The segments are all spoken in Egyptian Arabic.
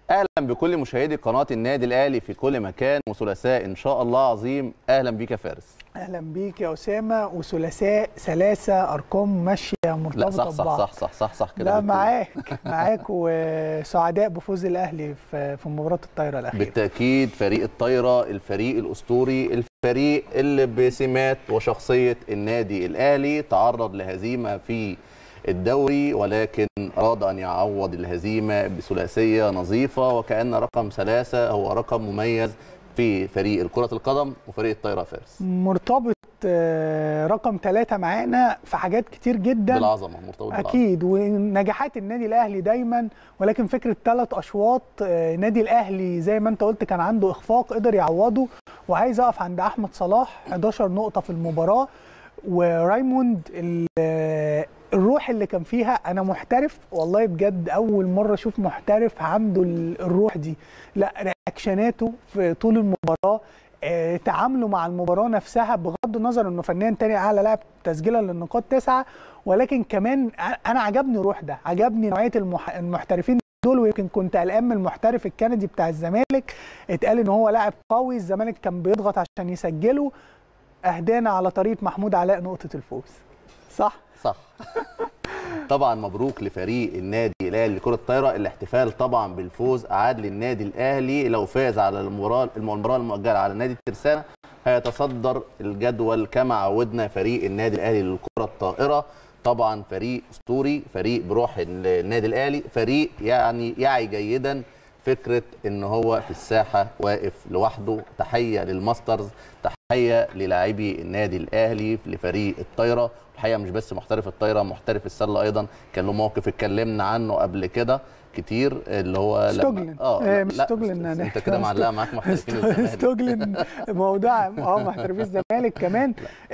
اهلا بكل مشاهدي قناه النادي الاهلي في كل مكان وثلاثاء ان شاء الله عظيم اهلا بيك يا فارس اهلا بيك يا اسامه وثلاثاء ثلاثه ارقام ماشيه مرتبطه لا صح صح ببعض صح صح صح صح كده لا بتقول. معاك معاك وسعداء بفوز الاهلي في في مباراه الطايره الاخيره بالتاكيد فريق الطايره الفريق الاسطوري الفريق اللي بسمات وشخصيه النادي الاهلي تعرض لهزيمه في الدوري ولكن اراد ان يعوض الهزيمه بثلاثيه نظيفه وكان رقم ثلاثه هو رقم مميز في فريق كره القدم وفريق الطايره فارس مرتبط آه، رقم ثلاثة معانا في حاجات كتير جدا بالعظمه مرتبط بالعظمه اكيد ونجاحات النادي الاهلي دايما ولكن فكره ثلاث اشواط آه، النادي الاهلي زي ما انت قلت كان عنده اخفاق قدر يعوضه وعايز اقف عند احمد صلاح 11 نقطه في المباراه ورايموند ال- آه، الروح اللي كان فيها انا محترف والله بجد اول مره اشوف محترف عنده ال- الروح دي لا رياكشناته في طول المباراه آه، تعامله مع المباراه نفسها بغض النظر انه فنيا تاني اعلى لاعب تسجيلا للنقاط تسعه ولكن كمان انا عجبني الروح ده عجبني نوعيه المح- المحترفين دول ويمكن كنت قلقان من المحترف الكندي بتاع الزمالك اتقال ان هو لاعب قوي الزمالك كان بيضغط عشان يسجله اهدانا على طريقه محمود علاء نقطه الفوز صح صح طبعا مبروك لفريق النادي الاهلي لكره الطايره الاحتفال طبعا بالفوز اعاد للنادي الاهلي لو فاز على المباراه المباراه المؤجله على نادي الترسانه هيتصدر الجدول كما عودنا فريق النادي الاهلي للكره الطائره طبعا فريق اسطوري فريق بروح النادي الاهلي فريق يعني يعي جيدا فكره ان هو في الساحه واقف لوحده تحيه للماسترز تحيه للاعبي النادي الاهلي لفريق الطايره الحقيقه مش بس محترف الطايره محترف السله ايضا كان له موقف اتكلمنا عنه قبل كده كتير اللي هو لما- ستوجلن اه آه، لا، مش لا، ستوجلن أنا- انت كده معلقه معاك محترفين الزمالك ستوجلن موضوع اه محترفين الزمالك كمان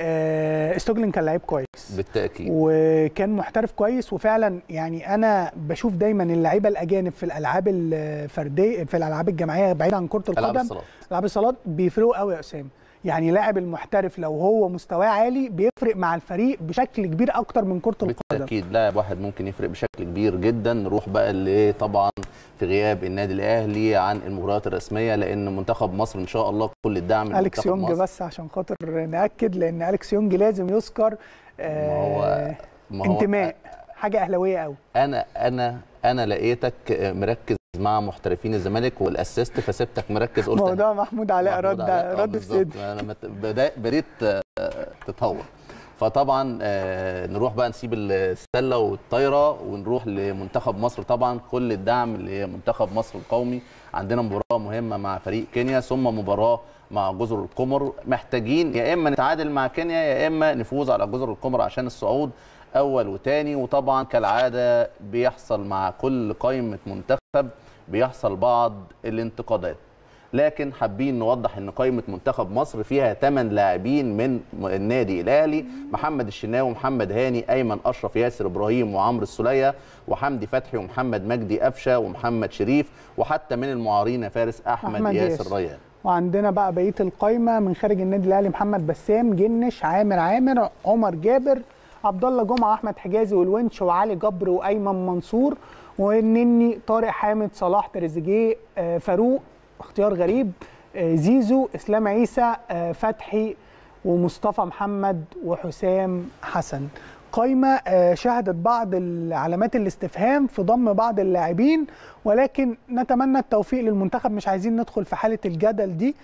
آه، ستوجلن كان لعيب كويس بالتاكيد وكان محترف كويس وفعلا يعني انا بشوف دايما اللعيبه الاجانب في الالعاب الفرديه في الالعاب الجماعيه بعيد عن كره العاب القدم الصالات العاب الصالات بيفرقوا قوي يا اسامه يعني لاعب المحترف لو هو مستواه عالي بيفرق مع الفريق بشكل كبير اكتر من كره القدم بالتاكيد لاعب واحد ممكن يفرق بشكل كبير جدا نروح بقى اللي طبعا في غياب النادي الاهلي عن المباريات الرسميه لان منتخب مصر ان شاء الله كل الدعم اليكس لمنتخب يونج مصر. بس عشان خاطر ناكد لان اليكس يونج لازم يذكر ما هو آه ما هو انتماء حاجه اهلاويه قوي انا انا انا لقيتك مركز مع محترفين الزمالك والاسيست فسبتك مركز قلت موضوع محمود علاء محمود رد علاء، آه، رد في بالظبط. صدري انا مت- بدا- بديت آه، تتهور فطبعا آه، نروح بقى نسيب السله والطايره ونروح لمنتخب مصر طبعا كل الدعم لمنتخب مصر القومي عندنا مباراه مهمه مع فريق كينيا ثم مباراه مع جزر القمر محتاجين يا اما نتعادل مع كينيا يا اما نفوز على جزر القمر عشان الصعود اول وتاني وطبعا كالعاده بيحصل مع كل قائمه منتخب بيحصل بعض الانتقادات لكن حابين نوضح ان قائمه منتخب مصر فيها 8 لاعبين من النادي الاهلي محمد الشناوي ومحمد هاني ايمن اشرف ياسر ابراهيم وعمرو السوليه وحمدي فتحي ومحمد مجدي قفشه ومحمد شريف وحتى من المعارين يا فارس احمد, أحمد ياسر ياسر. ريان وعندنا بقى بقيه القايمه من خارج النادي الاهلي محمد بسام جنش عامر عامر عمر جابر عبد الله جمعه احمد حجازي والونش وعلي جبر وايمن منصور والنني طارق حامد صلاح تريزيجيه آه، فاروق اختيار غريب آه، زيزو اسلام عيسى آه، فتحي ومصطفى محمد وحسام حسن قايمه آه، شهدت بعض علامات الاستفهام في ضم بعض اللاعبين ولكن نتمنى التوفيق للمنتخب مش عايزين ندخل في حاله الجدل دي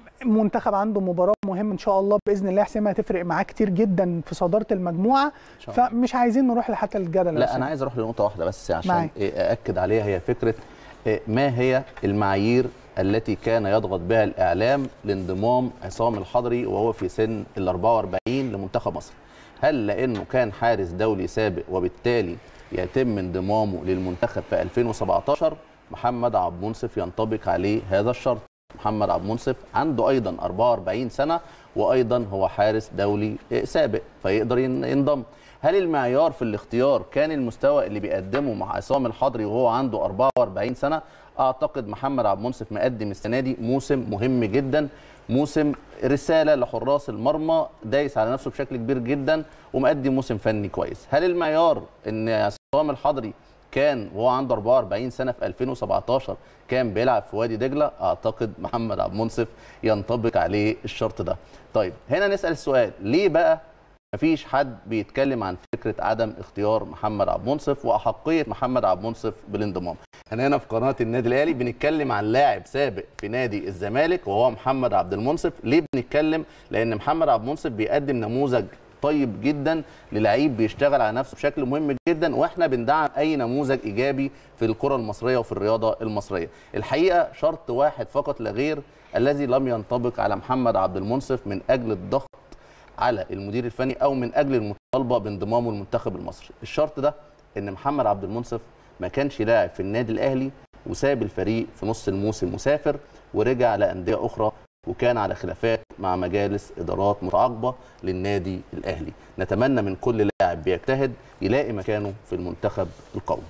منتخب عنده مباراه مهمه ان شاء الله باذن الله حسام هتفرق معاه كتير جدا في صداره المجموعه إن شاء الله. فمش عايزين نروح لحتى الجدل يا لا أسامة. انا عايز اروح لنقطه واحده بس عشان معاك. إيه ااكد عليها هي فكره إيه ما هي المعايير التي كان يضغط بها الاعلام لانضمام عصام الحضري وهو في سن ال 44 لمنتخب مصر هل لانه كان حارس دولي سابق وبالتالي يتم انضمامه للمنتخب في 2017 محمد عبد المنصف ينطبق عليه هذا الشرط محمد عبد المنصف عنده ايضا 44 سنه وايضا هو حارس دولي سابق فيقدر ين- ينضم هل المعيار في الاختيار كان المستوى اللي بيقدمه مع عصام الحضري وهو عنده 44 سنه اعتقد محمد عبد المنصف مقدم السنه دي موسم مهم جدا موسم رساله لحراس المرمى دايس على نفسه بشكل كبير جدا ومقدم موسم فني كويس هل المعيار ان عصام الحضري كان وهو عنده 44 سنه في 2017 كان بيلعب في وادي دجله اعتقد محمد عبد المنصف ينطبق عليه الشرط ده طيب هنا نسال السؤال ليه بقى مفيش حد بيتكلم عن فكره عدم اختيار محمد عبد المنصف واحقيه محمد عبد المنصف بالانضمام احنا هنا في قناه النادي الاهلي بنتكلم عن لاعب سابق في نادي الزمالك وهو محمد عبد المنصف ليه بنتكلم لان محمد عبد المنصف بيقدم نموذج طيب جدا للعيب بيشتغل على نفسه بشكل مهم جدا واحنا بندعم اي نموذج ايجابي في الكره المصريه وفي الرياضه المصريه الحقيقه شرط واحد فقط لا غير الذي لم ينطبق على محمد عبد المنصف من اجل الضغط على المدير الفني او من اجل المطالبه بانضمامه للمنتخب المصري الشرط ده ان محمد عبد المنصف ما كانش لاعب في النادي الاهلي وساب الفريق في نص الموسم مسافر ورجع لانديه اخرى وكان على خلافات مع مجالس ادارات متعاقبه للنادي الاهلي نتمنى من كل لاعب بيجتهد يلاقي مكانه في المنتخب القومي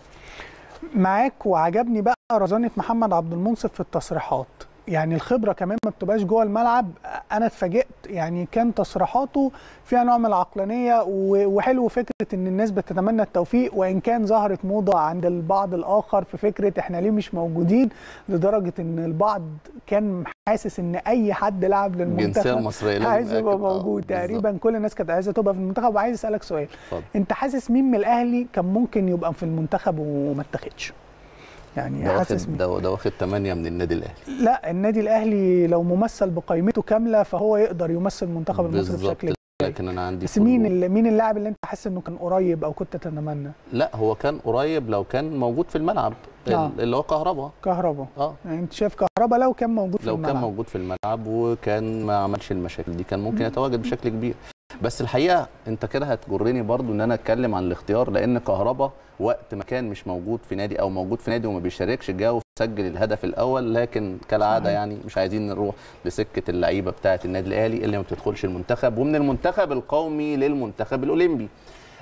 معاك وعجبني بقى رزانه محمد عبد المنصف في التصريحات يعني الخبره كمان ما بتبقاش جوه الملعب انا اتفاجئت يعني كان تصريحاته فيها نوع من العقلانيه وحلو فكره ان الناس بتتمنى التوفيق وان كان ظهرت موضه عند البعض الاخر في فكره احنا ليه مش موجودين لدرجه ان البعض كان حاسس ان اي حد لعب للمنتخب الجنسيه المصريه عايز يبقى موجود تقريبا كل الناس كانت عايزه تبقى في المنتخب وعايز اسالك سؤال فضل. انت حاسس مين من الاهلي كان ممكن يبقى في المنتخب وما اتخذش يعني ده حاسس واخد ده, ده واخد 8 من النادي الاهلي لا النادي الاهلي لو ممثل بقيمته كامله فهو يقدر يمثل المنتخب المصري بشكل لكن انا عندي بس مين مين اللاعب اللي انت حاسس انه كان قريب او كنت تتمنى لا هو كان قريب لو كان موجود في الملعب آه. اللي هو كهربا كهربا اه يعني انت شايف كهربا لو كان موجود في لو الملعب لو كان موجود في الملعب وكان ما عملش المشاكل دي كان ممكن يتواجد بشكل كبير بس الحقيقه انت كده هتجرني برضو ان انا اتكلم عن الاختيار لان كهربا وقت ما كان مش موجود في نادي او موجود في نادي وما بيشاركش جه وسجل الهدف الاول لكن كالعاده يعني مش عايزين نروح لسكه اللعيبه بتاعه النادي الاهلي اللي ما بتدخلش المنتخب ومن المنتخب القومي للمنتخب الاولمبي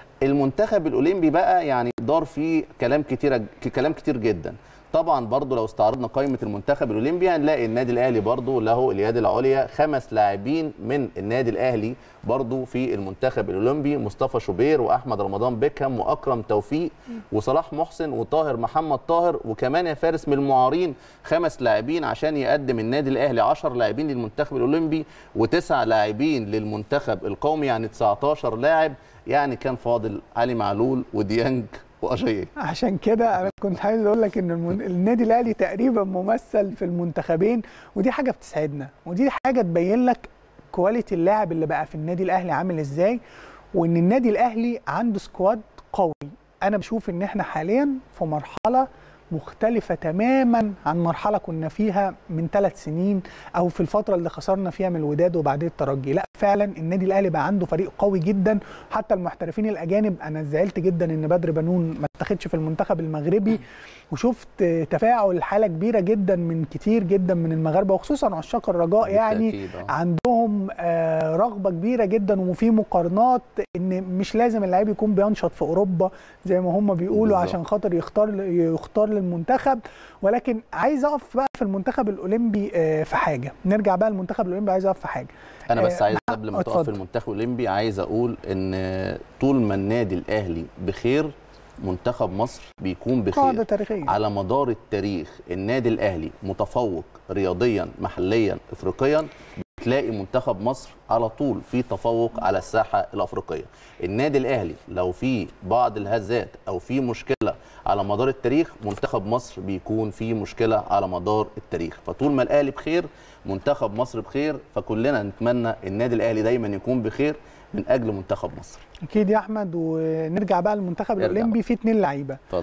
المنتخب الاولمبي بقى يعني دار فيه كلام كتير كلام كتير جدا طبعا برضو لو استعرضنا قائمه المنتخب الاولمبي هنلاقي النادي الاهلي برضو له اليد العليا خمس لاعبين من النادي الاهلي برضو في المنتخب الاولمبي مصطفى شوبير واحمد رمضان بيكهام واكرم توفيق وصلاح محسن وطاهر محمد طاهر وكمان يا فارس من المعارين خمس لاعبين عشان يقدم النادي الاهلي 10 لاعبين للمنتخب الاولمبي وتسع لاعبين للمنتخب القومي يعني 19 لاعب يعني كان فاضل علي معلول وديانج واشياء عشان كده انا كنت عايز اقول لك ان المن... النادي الاهلي تقريبا ممثل في المنتخبين ودي حاجه بتسعدنا ودي حاجه تبين لك كواليتي اللاعب اللي بقى في النادي الاهلي عامل ازاي وان النادي الاهلي عنده سكواد قوي انا بشوف ان احنا حاليا في مرحله مختلفة تماما عن مرحلة كنا فيها من ثلاث سنين أو في الفترة اللي خسرنا فيها من الوداد وبعدين الترجي لا فعلا النادي الأهلي بقى عنده فريق قوي جدا حتى المحترفين الأجانب أنا زعلت جدا إن بدر بنون ما اتخذش في المنتخب المغربي وشفت تفاعل حالة كبيرة جدا من كتير جدا من المغاربة وخصوصا عشاق الرجاء يعني عندهم رغبة كبيرة جدا وفي مقارنات إن مش لازم اللعيب يكون بينشط في أوروبا زي ما هم بيقولوا بالزبط. عشان خاطر يختار يختار للمنتخب ولكن عايز اقف بقى في المنتخب الاولمبي في حاجه نرجع بقى للمنتخب الاولمبي عايز اقف في حاجه انا بس عايز قبل ما تقف في المنتخب الاولمبي عايز اقول ان طول ما النادي الاهلي بخير منتخب مصر بيكون بخير تاريخية. على مدار التاريخ النادي الاهلي متفوق رياضيا محليا افريقيا تلاقي منتخب مصر على طول في تفوق على الساحه الافريقيه النادي الاهلي لو في بعض الهزات او في مشكله على مدار التاريخ منتخب مصر بيكون في مشكله على مدار التاريخ فطول ما الاهلي بخير منتخب مصر بخير فكلنا نتمنى النادي الاهلي دايما يكون بخير من اجل منتخب مصر اكيد يا احمد ونرجع بقى للمنتخب الاولمبي في اثنين لعيبه اتفضل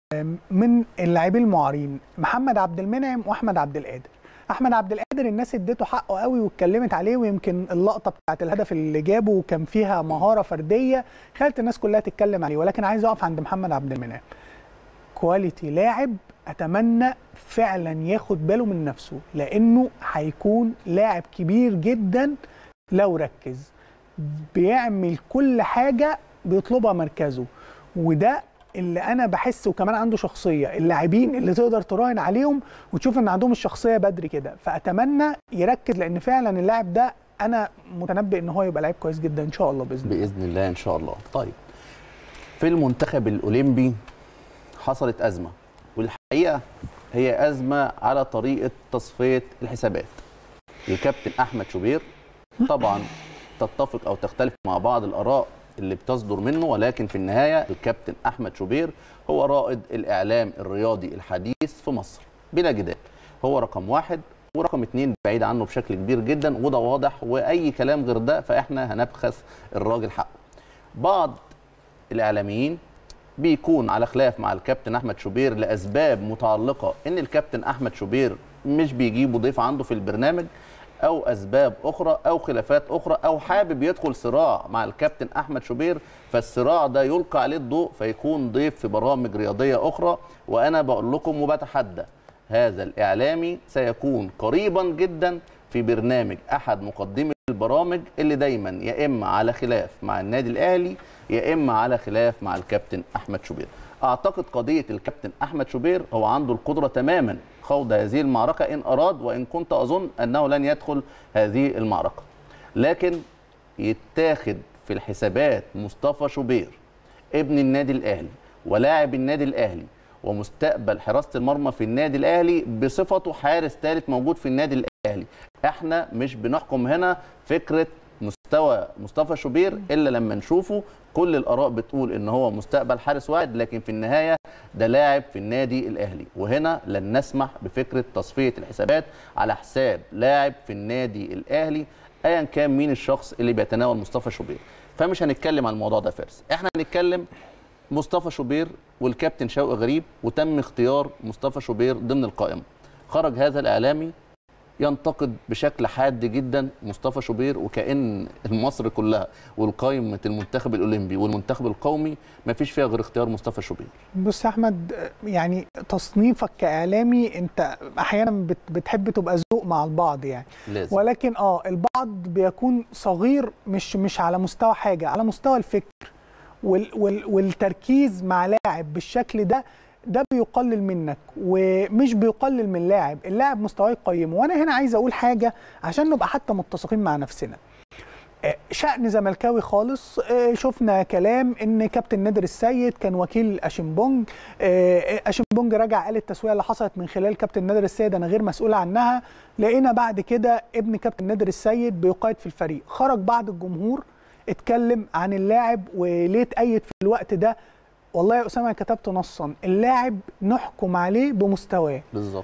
من اللاعبين المعارين محمد عبد المنعم واحمد عبد القادر احمد عبد القادر الناس اديته حقه قوي واتكلمت عليه ويمكن اللقطه بتاعت الهدف اللي جابه وكان فيها مهاره فرديه خلت الناس كلها تتكلم عليه ولكن عايز اقف عند محمد عبد المنعم كواليتي لاعب اتمنى فعلا ياخد باله من نفسه لانه هيكون لاعب كبير جدا لو ركز بيعمل كل حاجه بيطلبها مركزه وده اللي انا بحس وكمان عنده شخصيه اللاعبين اللي تقدر تراهن عليهم وتشوف ان عندهم الشخصيه بدري كده فاتمنى يركز لان فعلا اللاعب ده انا متنبئ ان هو يبقى لعيب كويس جدا ان شاء الله باذن الله باذن الله ان شاء الله طيب في المنتخب الاولمبي حصلت ازمه والحقيقه هي ازمه على طريقه تصفيه الحسابات الكابتن احمد شوبير طبعا تتفق او تختلف مع بعض الاراء اللي بتصدر منه ولكن في النهايه الكابتن احمد شوبير هو رائد الاعلام الرياضي الحديث في مصر بلا جدال هو رقم واحد ورقم اتنين بعيد عنه بشكل كبير جدا وده واضح واي كلام غير ده فاحنا هنبخس الراجل حقه بعض الاعلاميين بيكون على خلاف مع الكابتن احمد شوبير لاسباب متعلقه ان الكابتن احمد شوبير مش بيجيبوا ضيف عنده في البرنامج او اسباب اخرى او خلافات اخرى او حابب يدخل صراع مع الكابتن احمد شوبير فالصراع ده يلقى عليه الضوء فيكون ضيف في برامج رياضيه اخرى وانا بقول لكم وبتحدى هذا الاعلامي سيكون قريبا جدا في برنامج احد مقدمي البرامج اللي دايما يا اما على خلاف مع النادي الاهلي يا اما على خلاف مع الكابتن احمد شوبير اعتقد قضيه الكابتن احمد شوبير هو عنده القدره تماما خوض هذه المعركه ان اراد وان كنت اظن انه لن يدخل هذه المعركه لكن يتاخد في الحسابات مصطفى شوبير ابن النادي الاهلي ولاعب النادي الاهلي ومستقبل حراسه المرمى في النادي الاهلي بصفته حارس ثالث موجود في النادي الاهلي احنا مش بنحكم هنا فكره مستوى مصطفى شوبير الا لما نشوفه كل الاراء بتقول ان هو مستقبل حارس واحد لكن في النهايه ده لاعب في النادي الاهلي وهنا لن نسمح بفكره تصفيه الحسابات على حساب لاعب في النادي الاهلي ايا كان مين الشخص اللي بيتناول مصطفى شوبير فمش هنتكلم عن الموضوع ده فارس احنا هنتكلم مصطفى شوبير والكابتن شوقي غريب وتم اختيار مصطفى شوبير ضمن القائمه خرج هذا الاعلامي ينتقد بشكل حاد جدا مصطفى شوبير وكأن مصر كلها والقائمة المنتخب الأولمبي والمنتخب القومي ما فيش فيها غير اختيار مصطفى شوبير بص يا احمد يعني تصنيفك كاعلامي انت احيانا بت- بتحب تبقى ذوق مع البعض يعني لازم ولكن اه البعض بيكون صغير مش مش على مستوى حاجه على مستوى الفكر وال وال والتركيز مع لاعب بالشكل ده ده بيقلل منك ومش بيقلل من لاعب اللاعب مستواه يقيمه وانا هنا عايز اقول حاجه عشان نبقى حتى متسقين مع نفسنا آه، شأن زملكاوي خالص آه، شفنا كلام ان كابتن نادر السيد كان وكيل اشمبونج آه، اشمبونج رجع قال التسويه اللي حصلت من خلال كابتن نادر السيد انا غير مسؤول عنها لقينا بعد كده ابن كابتن نادر السيد بيقايد في الفريق خرج بعض الجمهور اتكلم عن اللاعب وليه اتأيد في الوقت ده والله يا اسامه كتبت نصا اللاعب نحكم عليه بمستواه بالظبط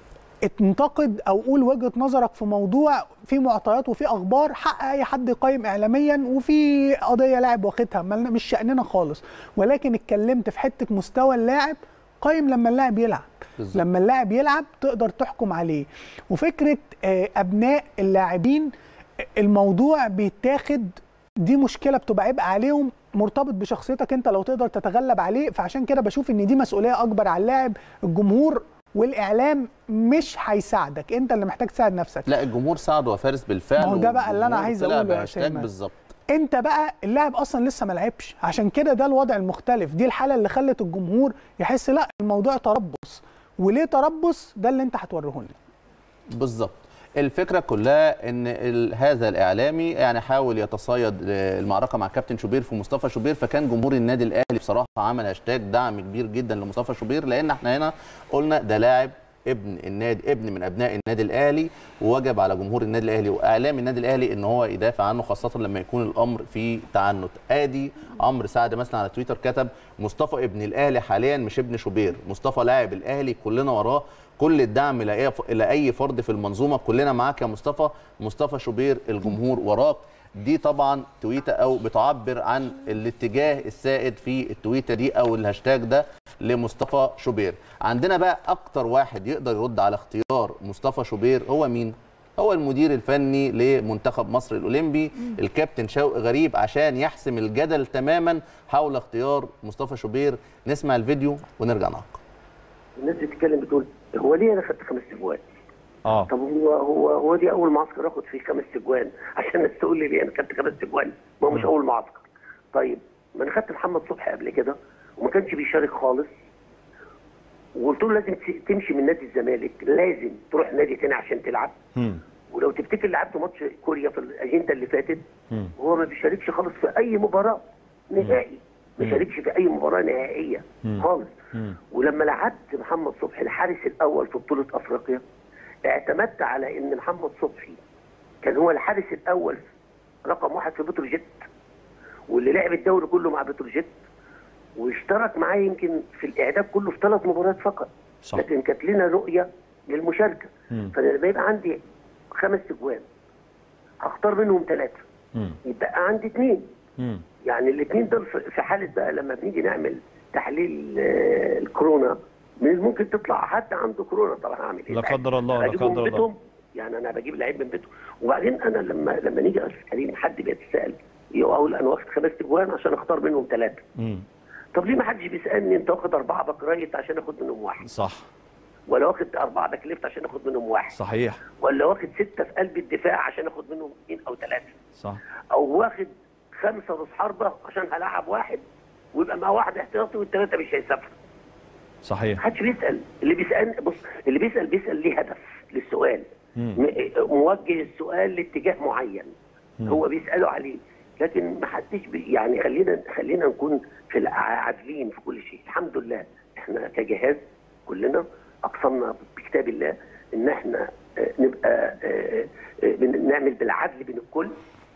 انتقد او قول وجهه نظرك في موضوع في معطيات وفي اخبار حق اي حد يقيم اعلاميا وفي قضيه لاعب واخدها مالنا- مش شاننا خالص ولكن اتكلمت في حته مستوى اللاعب قيم لما اللاعب يلعب بالظبط. لما اللاعب يلعب تقدر تحكم عليه وفكره آه، ابناء اللاعبين آه، الموضوع بيتاخد دي مشكله بتبقى عبء عليهم مرتبط بشخصيتك انت لو تقدر تتغلب عليه فعشان كده بشوف ان دي مسؤوليه اكبر على اللاعب الجمهور والاعلام مش هيساعدك انت اللي محتاج تساعد نفسك لا الجمهور ساعده وفارس بالفعل ما هو ده بقى اللي أنا والجمهور عايز طلع أقوله يا بهاشتاج أسامة. بالظبط انت بقى اللاعب اصلا لسه ما لعبش عشان كده ده الوضع المختلف دي الحاله اللي خلت الجمهور يحس لا الموضوع تربص وليه تربص ده اللي انت هتوريه لنا بالظبط الفكره كلها ان ال- هذا الاعلامي يعني حاول يتصيد المعركه مع كابتن شوبير في مصطفى شوبير فكان جمهور النادي الاهلي بصراحه عمل هاشتاج دعم كبير جدا لمصطفى شوبير لان احنا هنا قلنا ده لاعب ابن النادي ابن من ابناء النادي الاهلي ووجب على جمهور النادي الاهلي واعلام النادي الاهلي ان هو يدافع عنه خاصه لما يكون الامر في تعنت ادي عمرو سعد مثلا على تويتر كتب مصطفى ابن الاهلي حاليا مش ابن شوبير مصطفى لاعب الاهلي كلنا وراه كل الدعم لاي لاي فرد في المنظومه كلنا معاك يا مصطفى مصطفى شوبير الجمهور وراك دي طبعا تويته او بتعبر عن الاتجاه السائد في التويته دي او الهاشتاج ده لمصطفى شوبير عندنا بقى اكتر واحد يقدر يرد على اختيار مصطفى شوبير هو مين هو المدير الفني لمنتخب مصر الاولمبي الكابتن شوقي غريب عشان يحسم الجدل تماما حول اختيار مصطفى شوبير نسمع الفيديو ونرجع نعقب الناس بتتكلم بتقول هو ليه انا خدت خمس تجوان؟ اه طب هو هو هو دي اول معسكر اخد فيه خمس تجوان عشان الناس تقول لي ليه انا خدت خمس تجوان؟ ما هو مش اول معسكر. طيب ما انا خدت محمد صبحي قبل كده وما كانش بيشارك خالص وقلت له لازم ت- تمشي من نادي الزمالك لازم تروح نادي تاني عشان تلعب مم. ولو تفتكر لعبت ماتش كوريا في الاجنده اللي فاتت مم. وهو ما بيشاركش خالص في اي مباراه نهائي ما شاركش في اي مباراه نهائيه خالص مم. ولما لعبت محمد صبحي الحارس الاول في بطوله افريقيا اعتمدت على ان محمد صبحي كان هو الحارس الاول رقم واحد في بتروجيت واللي لعب الدوري كله مع بتروجيت واشترك معايا يمكن في الاعداد كله في ثلاث مباريات فقط صح. لكن كانت لنا رؤيه للمشاركه مم. فانا لما يبقى عندي خمس اجوان هختار منهم ثلاثه مم. يبقى عندي اثنين مم. يعني الاثنين دول في في حاله بقى لما بنيجي نعمل تحليل آه، الكورونا من ممكن تطلع حد عنده كورونا طب هعمل ايه؟ لا قدر الله، لا بجيبهم قدر من الله. بيتهم يعني انا بجيب لعيب من بيته وبعدين انا لما لما نيجي أسأل كريم حد بيتسال يقول انا واخد خمس اجوان عشان اختار منهم ثلاثه مم. طب ليه ما حدش بيسالني انت واخد اربعه باك رايت عشان اخد منهم واحد صح ولا واخد اربعه باك ليفت عشان اخد منهم واحد صحيح ولا واخد سته في قلب الدفاع عشان اخد منهم اثنين او ثلاثه صح او واخد خمسه راس حربه عشان هلاعب واحد ويبقى مع واحد احتياطي والثلاثه مش هيسافروا صحيح محدش بيسال اللي بيسال بص اللي بيسال بيسال ليه هدف للسؤال مم. م- موجه السؤال لاتجاه معين هو بيساله عليه لكن ما حدش بي يعني خلينا خلينا نكون في الع- عادلين في كل شيء الحمد لله احنا كجهاز كلنا اقسمنا بكتاب الله ان احنا آه، نبقى آه، آه، بن- نعمل بالعدل بين الكل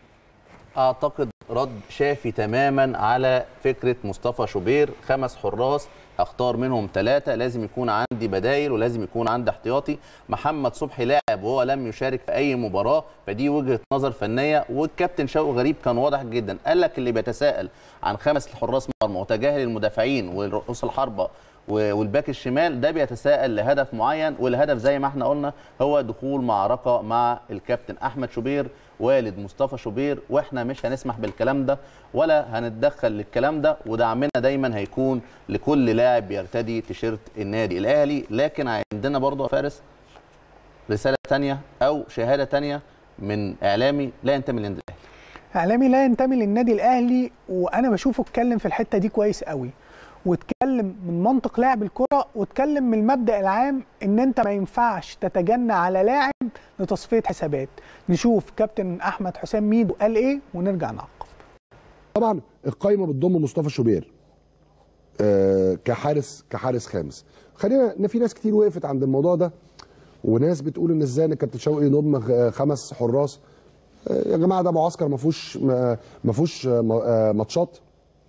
اعتقد رد شافي تماما على فكره مصطفى شوبير خمس حراس هختار منهم ثلاثه لازم يكون عندي بدايل ولازم يكون عندي احتياطي محمد صبحي لاعب وهو لم يشارك في اي مباراه فدي وجهه نظر فنيه والكابتن شوقي غريب كان واضح جدا قال لك اللي بيتساءل عن خمس حراس مرمى وتجاهل المدافعين ورؤوس الحربه و- والباك الشمال ده بيتساءل لهدف معين والهدف زي ما احنا قلنا هو دخول معركه مع الكابتن احمد شوبير والد مصطفى شوبير واحنا مش هنسمح بالكلام ده ولا هنتدخل للكلام ده ودعمنا دايما هيكون لكل لاعب بيرتدي تيشيرت النادي الاهلي لكن عندنا برضه يا فارس رساله تانية او شهاده تانية من اعلامي لا ينتمي للنادي الاهلي اعلامي لا ينتمي للنادي الاهلي وانا بشوفه اتكلم في الحته دي كويس قوي واتكلم من منطق لاعب الكره واتكلم من المبدا العام ان انت ما ينفعش تتجنى على لاعب لتصفيه حسابات نشوف كابتن احمد حسام ميدو قال ايه ونرجع نعقب طبعا القايمه بتضم مصطفى شوبير آه، كحارس كحارس خامس خلينا ان في ناس كتير وقفت عند الموضوع ده وناس بتقول ان ازاي ان كابتن شوقي يضم خ- خمس حراس آه، يا جماعه ده معسكر ما فيهوش ما ما فيهوش آه، م- آه، ماتشات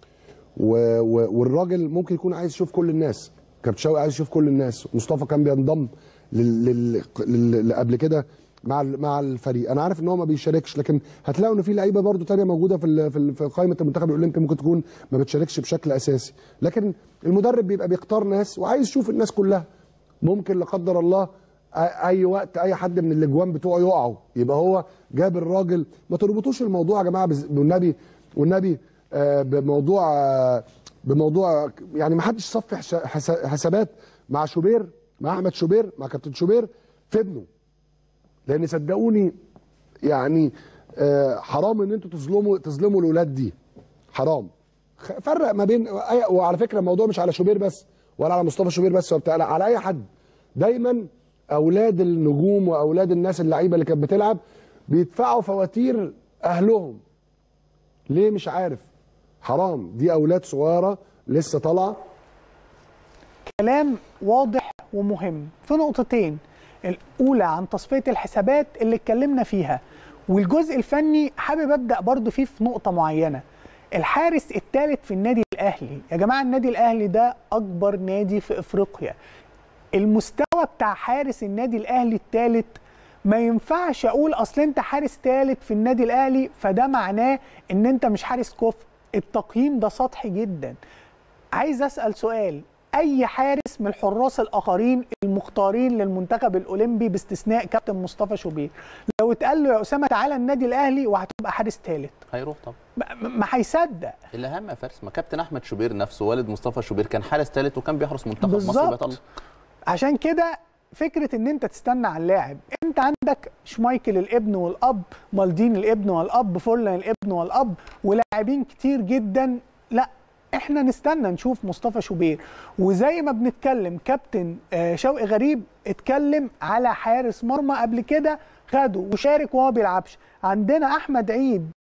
و- و- والراجل ممكن يكون عايز يشوف كل الناس كابتن شوقي عايز يشوف كل الناس مصطفى كان بينضم لل- لل- لل- اللي قبل كده مع ال- مع الفريق انا عارف ان هو ما بيشاركش لكن هتلاقوا ان في لعيبه برضو تانية موجوده في ال- في ال- في قائمه المنتخب الاولمبي ممكن تكون ما بتشاركش بشكل اساسي لكن المدرب بيبقى بيختار ناس وعايز يشوف الناس كلها ممكن لا قدر الله أ- اي وقت اي حد من الاجوان بتوعه يقعوا يبقى هو جاب الراجل ما تربطوش الموضوع يا جماعه بز- والنبي والنبي آه، بموضوع آه، بموضوع يعني ما حدش صفي حس- حس- حسابات مع شوبير مع احمد شوبير مع كابتن شوبير في ابنه لان صدقوني يعني آه، حرام ان انتوا تظلموا تظلموا الاولاد دي حرام خ- فرق ما بين أي- وعلى فكره الموضوع مش على شوبير بس ولا على مصطفى شوبير بس وبتاع لا على اي حد دايما اولاد النجوم واولاد الناس اللعيبه اللي كانت بتلعب بيدفعوا فواتير اهلهم ليه مش عارف حرام دي اولاد صغيره لسه طالعه كلام واضح ومهم في نقطتين الاولى عن تصفيه الحسابات اللي اتكلمنا فيها والجزء الفني حابب ابدا برضو فيه في نقطه معينه الحارس الثالث في النادي الاهلي يا جماعه النادي الاهلي ده اكبر نادي في افريقيا المستوى بتاع حارس النادي الاهلي الثالث ما ينفعش اقول اصل انت حارس ثالث في النادي الاهلي فده معناه ان انت مش حارس كفء التقييم ده سطحي جدا عايز اسال سؤال اي حارس من الحراس الاخرين المختارين للمنتخب الاولمبي باستثناء كابتن مصطفى شوبير لو اتقال له يا اسامه تعالى النادي الاهلي وهتبقى حارس ثالث هيروح طبعا ما ما هيصدق الاهم يا فارس ما كابتن احمد شوبير نفسه والد مصطفى شوبير كان حارس ثالث وكان بيحرس منتخب مصر بالظبط. بطل عشان كده فكره ان انت تستنى على اللاعب انت عندك شمايكل الابن والاب مالدين الابن والاب فورلان الابن والاب ولاعبين كتير جدا لا احنا نستنى نشوف مصطفى شوبير وزي ما بنتكلم كابتن آه، شوقي غريب اتكلم على حارس مرمى قبل كده خده وشارك وهو بيلعبش عندنا احمد عيد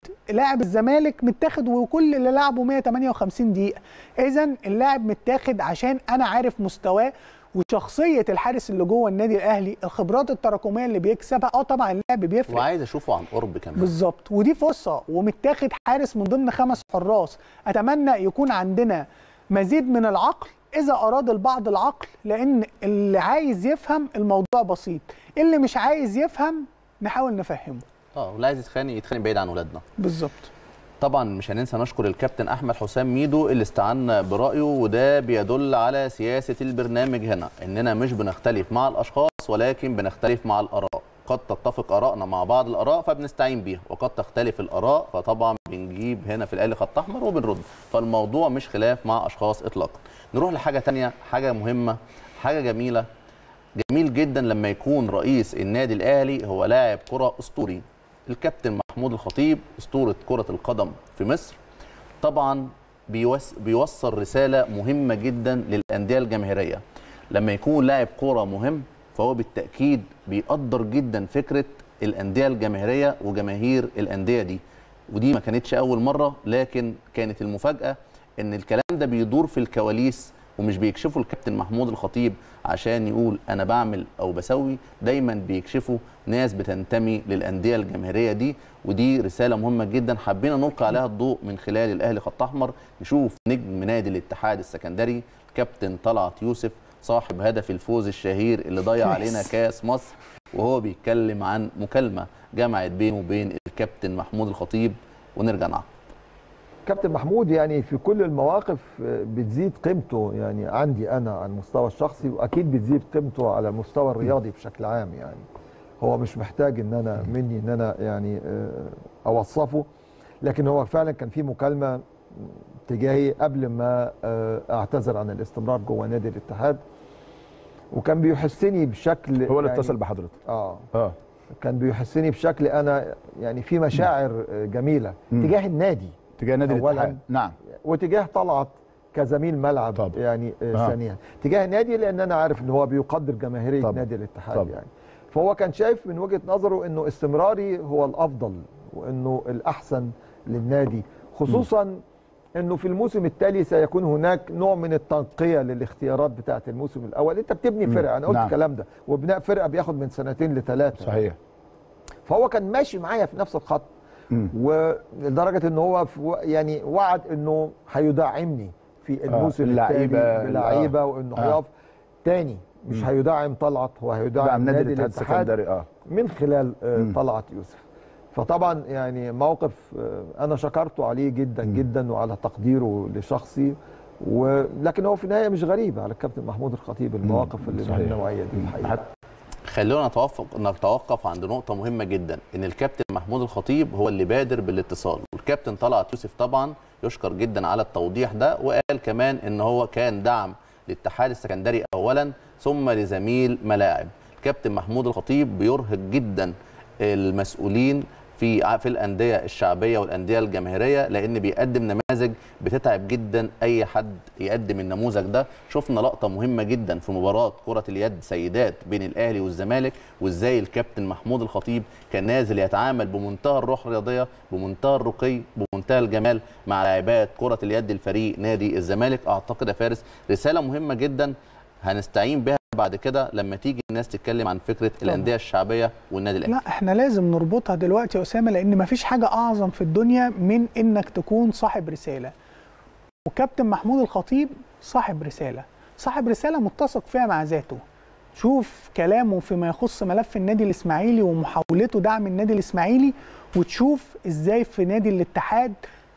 لاعب الزمالك متاخد وكل اللي لعبه 158 دقيقه اذا اللاعب متاخد عشان انا عارف مستواه وشخصيه الحارس اللي جوه النادي الاهلي الخبرات التراكميه اللي بيكسبها اه طبعا اللاعب بيفرق وعايز اشوفه عن قرب كمان بالظبط ودي فرصه ومتاخد حارس من ضمن خمس حراس اتمنى يكون عندنا مزيد من العقل اذا اراد البعض العقل لان اللي عايز يفهم الموضوع بسيط اللي مش عايز يفهم نحاول نفهمه اه واللي عايز يتخانق يتخانق بعيد عن ولادنا بالظبط طبعا مش هننسى نشكر الكابتن احمد حسام ميدو اللي استعنا برايه وده بيدل على سياسه البرنامج هنا اننا مش بنختلف مع الاشخاص ولكن بنختلف مع الاراء قد تتفق ارائنا مع بعض الاراء فبنستعين بيها وقد تختلف الاراء فطبعا بنجيب هنا في الاهلي خط احمر وبنرد فالموضوع مش خلاف مع اشخاص اطلاقا نروح لحاجه تانية حاجه مهمه حاجه جميله جميل جدا لما يكون رئيس النادي الاهلي هو لاعب كره اسطوري الكابتن محمود الخطيب اسطوره كره القدم في مصر طبعا بيوس بيوصل رساله مهمه جدا للانديه الجماهيريه لما يكون لاعب كوره مهم فهو بالتاكيد بيقدر جدا فكره الانديه الجماهيريه وجماهير الانديه دي ودي ما كانتش اول مره لكن كانت المفاجاه ان الكلام ده بيدور في الكواليس ومش بيكشفوا الكابتن محمود الخطيب عشان يقول انا بعمل او بسوي دايما بيكشفوا ناس بتنتمي للانديه الجماهيريه دي ودي رساله مهمه جدا حبينا نلقي عليها الضوء من خلال الاهلي خط احمر نشوف نجم نادي الاتحاد السكندري كابتن طلعت يوسف صاحب هدف الفوز الشهير اللي ضيع علينا كاس مصر وهو بيتكلم عن مكالمه جمعت بينه وبين الكابتن محمود الخطيب ونرجع نعم كابتن محمود يعني في كل المواقف بتزيد قيمته يعني عندي انا على المستوى الشخصي واكيد بتزيد قيمته على المستوى الرياضي بشكل عام يعني هو مش محتاج ان انا مني ان انا يعني اوصفه لكن هو فعلا كان في مكالمه تجاهي قبل ما اعتذر عن الاستمرار جوه نادي الاتحاد وكان بيحسني بشكل هو اللي يعني اتصل بحضرتك اه اه كان بيحسني بشكل انا يعني في مشاعر جميله تجاه النادي تجاه نادي أولاً. الاتحاد نعم وتجاه طلعت كزميل ملعب طبعا. يعني آه. آه. ثانيا تجاه النادي لان انا عارف ان هو بيقدر جماهيريه طبعا. نادي الاتحاد طبعا. يعني فهو كان شايف من وجهه نظره انه استمراري هو الافضل وانه الاحسن للنادي خصوصا انه في الموسم التالي سيكون هناك نوع من التنقيه للاختيارات بتاعه الموسم الاول انت بتبني فرقه انا قلت نعم. الكلام ده وبناء فرقه بياخد من سنتين لثلاثه صحيح فهو كان ماشي معايا في نفس الخط ولدرجه ان هو في و- يعني وعد انه هيدعمني في الموسم اللعيبة، التالي بلعيبه آه. وانه آه. هيقف تاني مش هيدعم طلعت هو هيدعم دعم نادي نادي الاتحاد الاتحاد السكندري اه من خلال آه، طلعت يوسف فطبعا يعني موقف آه، انا شكرته عليه جدا جدا وعلى تقديره لشخصي ولكن هو في النهايه مش غريب على الكابتن محمود الخطيب المواقف اللي من صحيح. النوعيه دي الحقيقه خلونا نتوقف نتوقف عند نقطة مهمة جدا إن الكابتن محمود الخطيب هو اللي بادر بالاتصال والكابتن طلعت يوسف طبعا يشكر جدا على التوضيح ده وقال كمان إن هو كان دعم للاتحاد السكندري أولا ثم لزميل ملاعب الكابتن محمود الخطيب بيرهق جدا المسؤولين في في الانديه الشعبيه والانديه الجماهيريه لان بيقدم نماذج بتتعب جدا اي حد يقدم النموذج ده شفنا لقطه مهمه جدا في مباراه كره اليد سيدات بين الاهلي والزمالك وازاي الكابتن محمود الخطيب كان نازل يتعامل بمنتهى الروح الرياضيه بمنتهى الرقي بمنتهى الجمال مع لاعبات كره اليد الفريق نادي الزمالك اعتقد يا فارس رساله مهمه جدا هنستعين بها بعد كده لما تيجي الناس تتكلم عن فكره الانديه الشعبيه والنادي الاهلي لا احنا لازم نربطها دلوقتي يا اسامه لان مفيش حاجه اعظم في الدنيا من انك تكون صاحب رساله وكابتن محمود الخطيب صاحب رساله صاحب رساله متسق فيها مع ذاته شوف كلامه فيما يخص ملف النادي الاسماعيلي ومحاولته دعم النادي الاسماعيلي وتشوف ازاي في نادي الاتحاد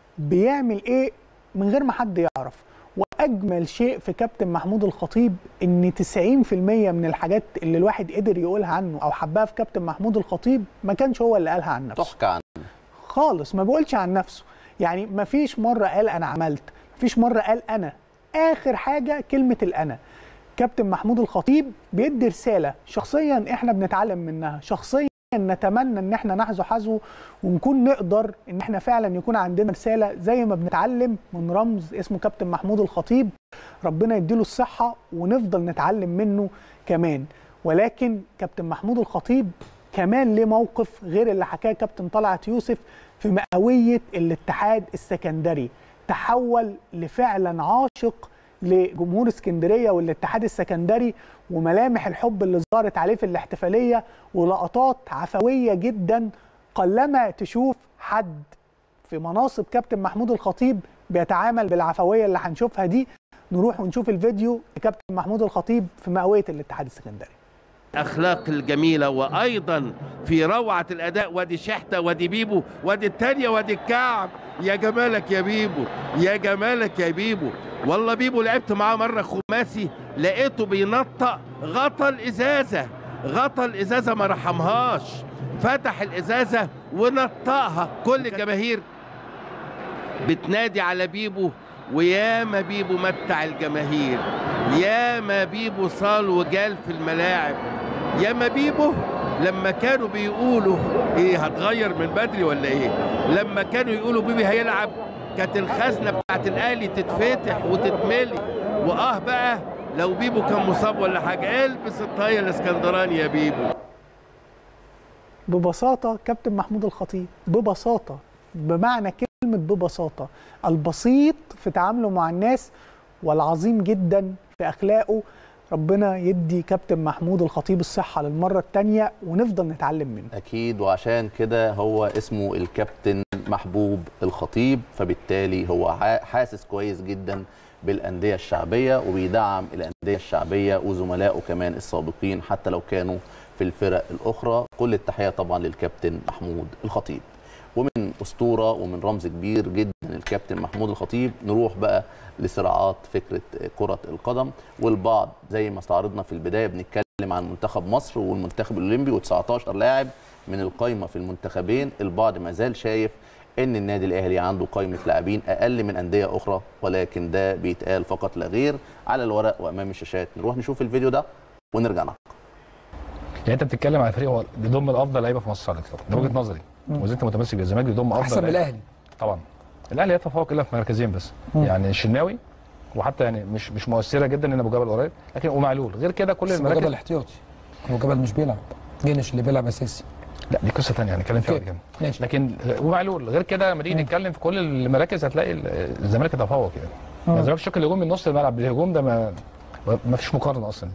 بيعمل ايه من غير ما حد يعرف واجمل شيء في كابتن محمود الخطيب ان 90% من الحاجات اللي الواحد قدر يقولها عنه او حبها في كابتن محمود الخطيب ما كانش هو اللي قالها عن نفسه تحكى عن خالص ما بيقولش عن نفسه يعني ما فيش مره قال انا عملت ما فيش مره قال انا اخر حاجه كلمه الانا كابتن محمود الخطيب بيدي رساله شخصيا احنا بنتعلم منها شخصيا نتمنى ان احنا نحذو حذو ونكون نقدر ان احنا فعلا يكون عندنا رساله زي ما بنتعلم من رمز اسمه كابتن محمود الخطيب ربنا يديله الصحه ونفضل نتعلم منه كمان ولكن كابتن محمود الخطيب كمان ليه موقف غير اللي حكاه كابتن طلعت يوسف في مئويه الاتحاد السكندري تحول لفعلا عاشق لجمهور اسكندريه والاتحاد السكندري وملامح الحب اللي ظهرت عليه في الاحتفاليه ولقطات عفويه جدا قلما تشوف حد في مناصب كابتن محمود الخطيب بيتعامل بالعفويه اللي هنشوفها دي نروح ونشوف الفيديو لكابتن محمود الخطيب في مئويه الاتحاد السكندري اخلاق الجميله وايضا في روعه الاداء وادي شحته وادي بيبو وادي التانية وادي الكعب يا جمالك يا بيبو يا جمالك يا بيبو والله بيبو لعبت معاه مره خماسي لقيته بينطق غطى الازازه غطى الازازه ما رحمهاش فتح الازازه ونطقها كل الجماهير بتنادي على بيبو وياما بيبو متع الجماهير ياما بيبو صال وجال في الملاعب ياما بيبو لما كانوا بيقولوا ايه هتغير من بدري ولا ايه لما كانوا يقولوا بيبي هيلعب كانت الخزنه بتاعت الاهلي تتفتح وتتملي واه بقى لو بيبو كان مصاب ولا حاجه البس الطاقيه الاسكندراني يا بيبو ببساطه كابتن محمود الخطيب ببساطه بمعنى كلمه ببساطه البسيط في تعامله مع الناس والعظيم جدا في اخلاقه ربنا يدي كابتن محمود الخطيب الصحه للمره الثانيه ونفضل نتعلم منه اكيد وعشان كده هو اسمه الكابتن محبوب الخطيب فبالتالي هو ح- حاسس كويس جدا بالانديه الشعبيه وبيدعم الانديه الشعبيه وزملائه كمان السابقين حتى لو كانوا في الفرق الاخرى كل التحيه طبعا للكابتن محمود الخطيب ومن اسطوره ومن رمز كبير جدا الكابتن محمود الخطيب نروح بقى لصراعات فكره كره القدم والبعض زي ما استعرضنا في البدايه بنتكلم عن منتخب مصر والمنتخب الاولمبي و19 لاعب من القايمه في المنتخبين البعض ما زال شايف ان النادي الاهلي عنده قائمه لاعبين اقل من انديه اخرى ولكن ده بيتقال فقط لا غير على الورق وامام الشاشات نروح نشوف الفيديو ده ونرجع نعقب يعني انت بتتكلم على فريق هو بيضم الافضل لعيبه في مصر على الاطلاق ده وجهه نظري وزي انت متمسك بالزمالك بيضم افضل احسن من لعيبة. الاهلي طبعا الاهلي يتفوق الا في مركزين بس يعني الشناوي وحتى يعني مش مش مؤثره جدا ان ابو جبل قريب لكن ومعلول غير كده كل بس ابو المراكز جبل احتياطي ابو جبل مش بيلعب جنش اللي بيلعب اساسي لا دي قصه ثانيه هنتكلم فيها بعد كده ماشي لكن ومعلول غير كده لما نيجي نتكلم في كل المراكز هتلاقي ال- الزمالك يتفوق يعني يعني الزمالك الشق الهجومي من نص الملعب بالهجوم ده ما ما فيش مقارنه اصلا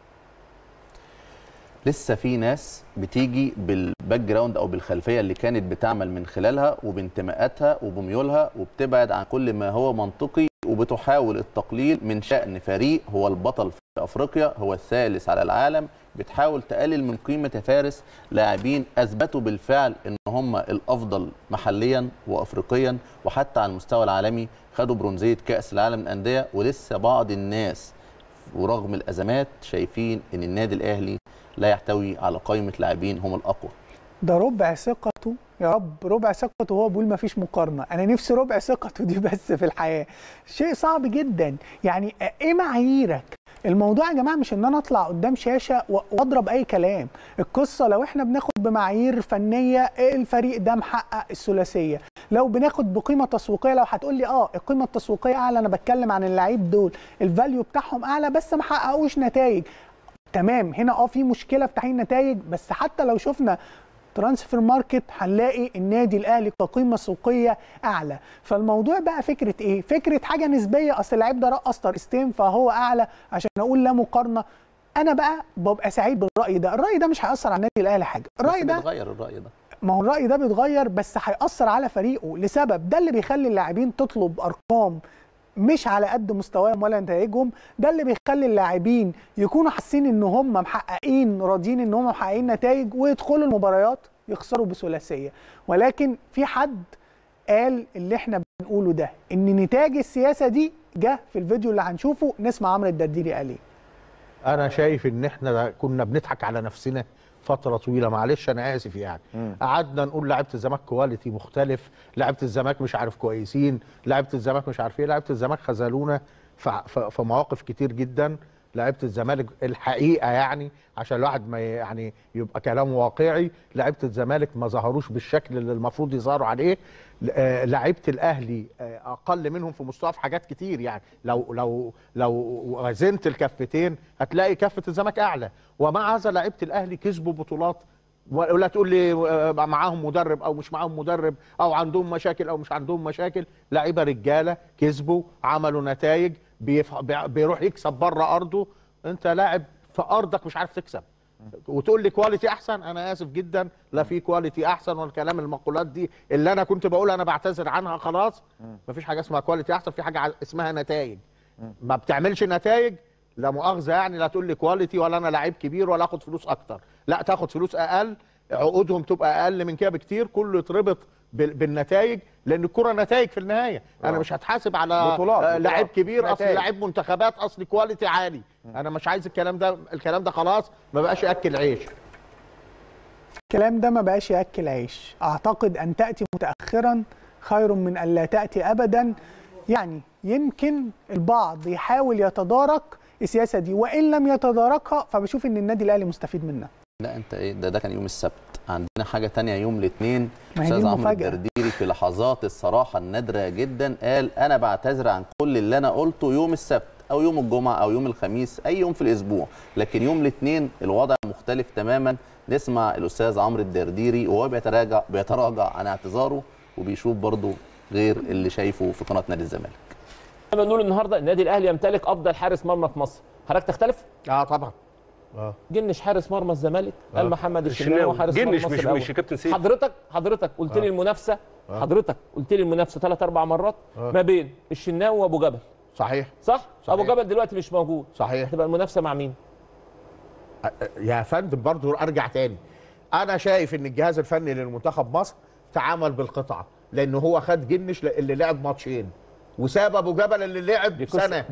لسه في ناس بتيجي بالباك جراوند او بالخلفيه اللي كانت بتعمل من خلالها وبانتماءاتها وبميولها وبتبعد عن كل ما هو منطقي وبتحاول التقليل من شأن فريق هو البطل في افريقيا هو الثالث على العالم بتحاول تقلل من قيمه يا فارس لاعبين اثبتوا بالفعل ان هم الافضل محليا وافريقيا وحتى على المستوى العالمي خدوا برونزيه كاس العالم للانديه ولسه بعض الناس ورغم الازمات شايفين ان النادي الاهلي لا يحتوي على قائمه لاعبين هم الاقوى ده ربع ثقته يا رب ربع ثقته وهو بيقول ما فيش مقارنه انا نفسي ربع ثقته دي بس في الحياه شيء صعب جدا يعني ايه معاييرك الموضوع يا جماعه مش ان انا اطلع قدام شاشه و- واضرب اي كلام القصه لو احنا بناخد بمعايير فنيه إيه الفريق ده محقق الثلاثيه لو بناخد بقيمه تسويقيه لو هتقول لي اه القيمه التسويقيه اعلى انا بتكلم عن اللعيب دول الفاليو بتاعهم اعلى بس ما حققوش نتائج تمام هنا اه في مشكله في تحقيق النتائج بس حتى لو شفنا ترانسفير ماركت هنلاقي النادي الاهلي كقيمه سوقيه اعلى فالموضوع بقى فكره ايه فكره حاجه نسبيه اصل اللعيب ده رقص ترستين فهو اعلى عشان اقول لا مقارنه انا بقى ببقى سعيد بالراي ده الراي ده مش هياثر على النادي الاهلي حاجه الراي بس ده بيتغير الراي ده ما هو الراي ده بيتغير بس هيأثر على فريقه لسبب ده اللي بيخلي اللاعبين تطلب ارقام مش على قد مستواهم ولا نتائجهم ده اللي بيخلي اللاعبين يكونوا حاسين ان هم محققين راضيين ان هم محققين نتائج ويدخلوا المباريات يخسروا بثلاثيه ولكن في حد قال اللي احنا بنقوله ده ان نتاج السياسه دي جه في الفيديو اللي هنشوفه نسمع عمرو الدرديري قال ايه انا شايف ان احنا كنا بنضحك على نفسنا فتره طويله معلش انا اسف يعني قعدنا نقول لعيبه الزمالك كواليتي مختلف لعيبه الزمالك مش عارف كويسين لعيبه الزمالك مش عارف ايه لعيبه الزمالك خذلونا في في- في مواقف كتير جدا لعيبه الزمالك الحقيقه يعني عشان الواحد ما ي- يعني يبقى كلام واقعي لعيبه الزمالك ما ظهروش بالشكل اللي المفروض يظهروا عليه آه، لعيبه الاهلي آه، اقل منهم في مستوى في حاجات كتير يعني لو لو لو وزنت الكفتين هتلاقي كفه الزمالك اعلى ومع هذا لعيبه الاهلي كسبوا بطولات ولا تقول لي آه، معاهم مدرب او مش معاهم مدرب او عندهم مشاكل او مش عندهم مشاكل لعيبه رجاله كسبوا عملوا نتائج بيف... بي- بيروح يكسب بره ارضه انت لاعب في ارضك مش عارف تكسب وتقول لي كواليتي احسن انا اسف جدا لا في كواليتي احسن ولا كلام المقولات دي اللي انا كنت بقول انا بعتذر عنها خلاص مفيش حاجه اسمها كواليتي احسن في حاجه ع- اسمها نتائج ما بتعملش نتائج لا مؤاخذه يعني لا تقول لي كواليتي ولا انا لعيب كبير ولا اخد فلوس اكتر لا تاخد فلوس اقل عقودهم تبقى اقل من كده بكتير كله يتربط بال- بالنتائج لان الكره نتائج في النهايه انا مش هتحاسب على بطولات، آه، بطولات، لعيب كبير اصل نتائج. لعيب منتخبات اصل كواليتي عالي انا مش عايز الكلام ده الكلام ده خلاص ما بقاش ياكل عيش الكلام ده ما بقاش ياكل عيش اعتقد ان تاتي متاخرا خير من ان لا تاتي ابدا يعني يمكن البعض يحاول يتدارك السياسه دي وان لم يتداركها فبشوف ان النادي الاهلي مستفيد منها لا انت ايه ده ده كان يوم السبت عندنا حاجه تانية يوم الاثنين ما هي دي استاذ عمرو المفاجأة. الدرديري في لحظات الصراحه النادره جدا قال انا بعتذر عن كل اللي انا قلته يوم السبت او يوم الجمعه او يوم الخميس اي يوم في الاسبوع لكن يوم الاثنين الوضع مختلف تماما نسمع الاستاذ عمرو الدرديري وهو بيتراجع بيتراجع عن اعتذاره وبيشوف برضه غير اللي شايفه في قناه نادي الزمالك احنا بنقول النهارده النادي الاهلي يمتلك افضل حارس مرمى في مصر حضرتك تختلف اه طبعا جنش حارس مرمى الزمالك قال محمد الشناوي الشناوي. حارس مرمى جنش مصر مش- الأول. مش كابتن سيف. حضرتك حضرتك قلت لي آه. المنافسه آه. حضرتك قلت لي المنافسه ثلاث اربع مرات آه. ما بين الشناوي وابو جبل صحيح صح؟ صحيح. ابو جبل دلوقتي مش موجود صحيح هتبقى المنافسه مع مين؟ يا فندم برضو ارجع تاني انا شايف ان الجهاز الفني للمنتخب مصر تعامل بالقطعه لان هو خد جنش اللي لعب ماتشين وساب ابو جبل اللي لعب سنه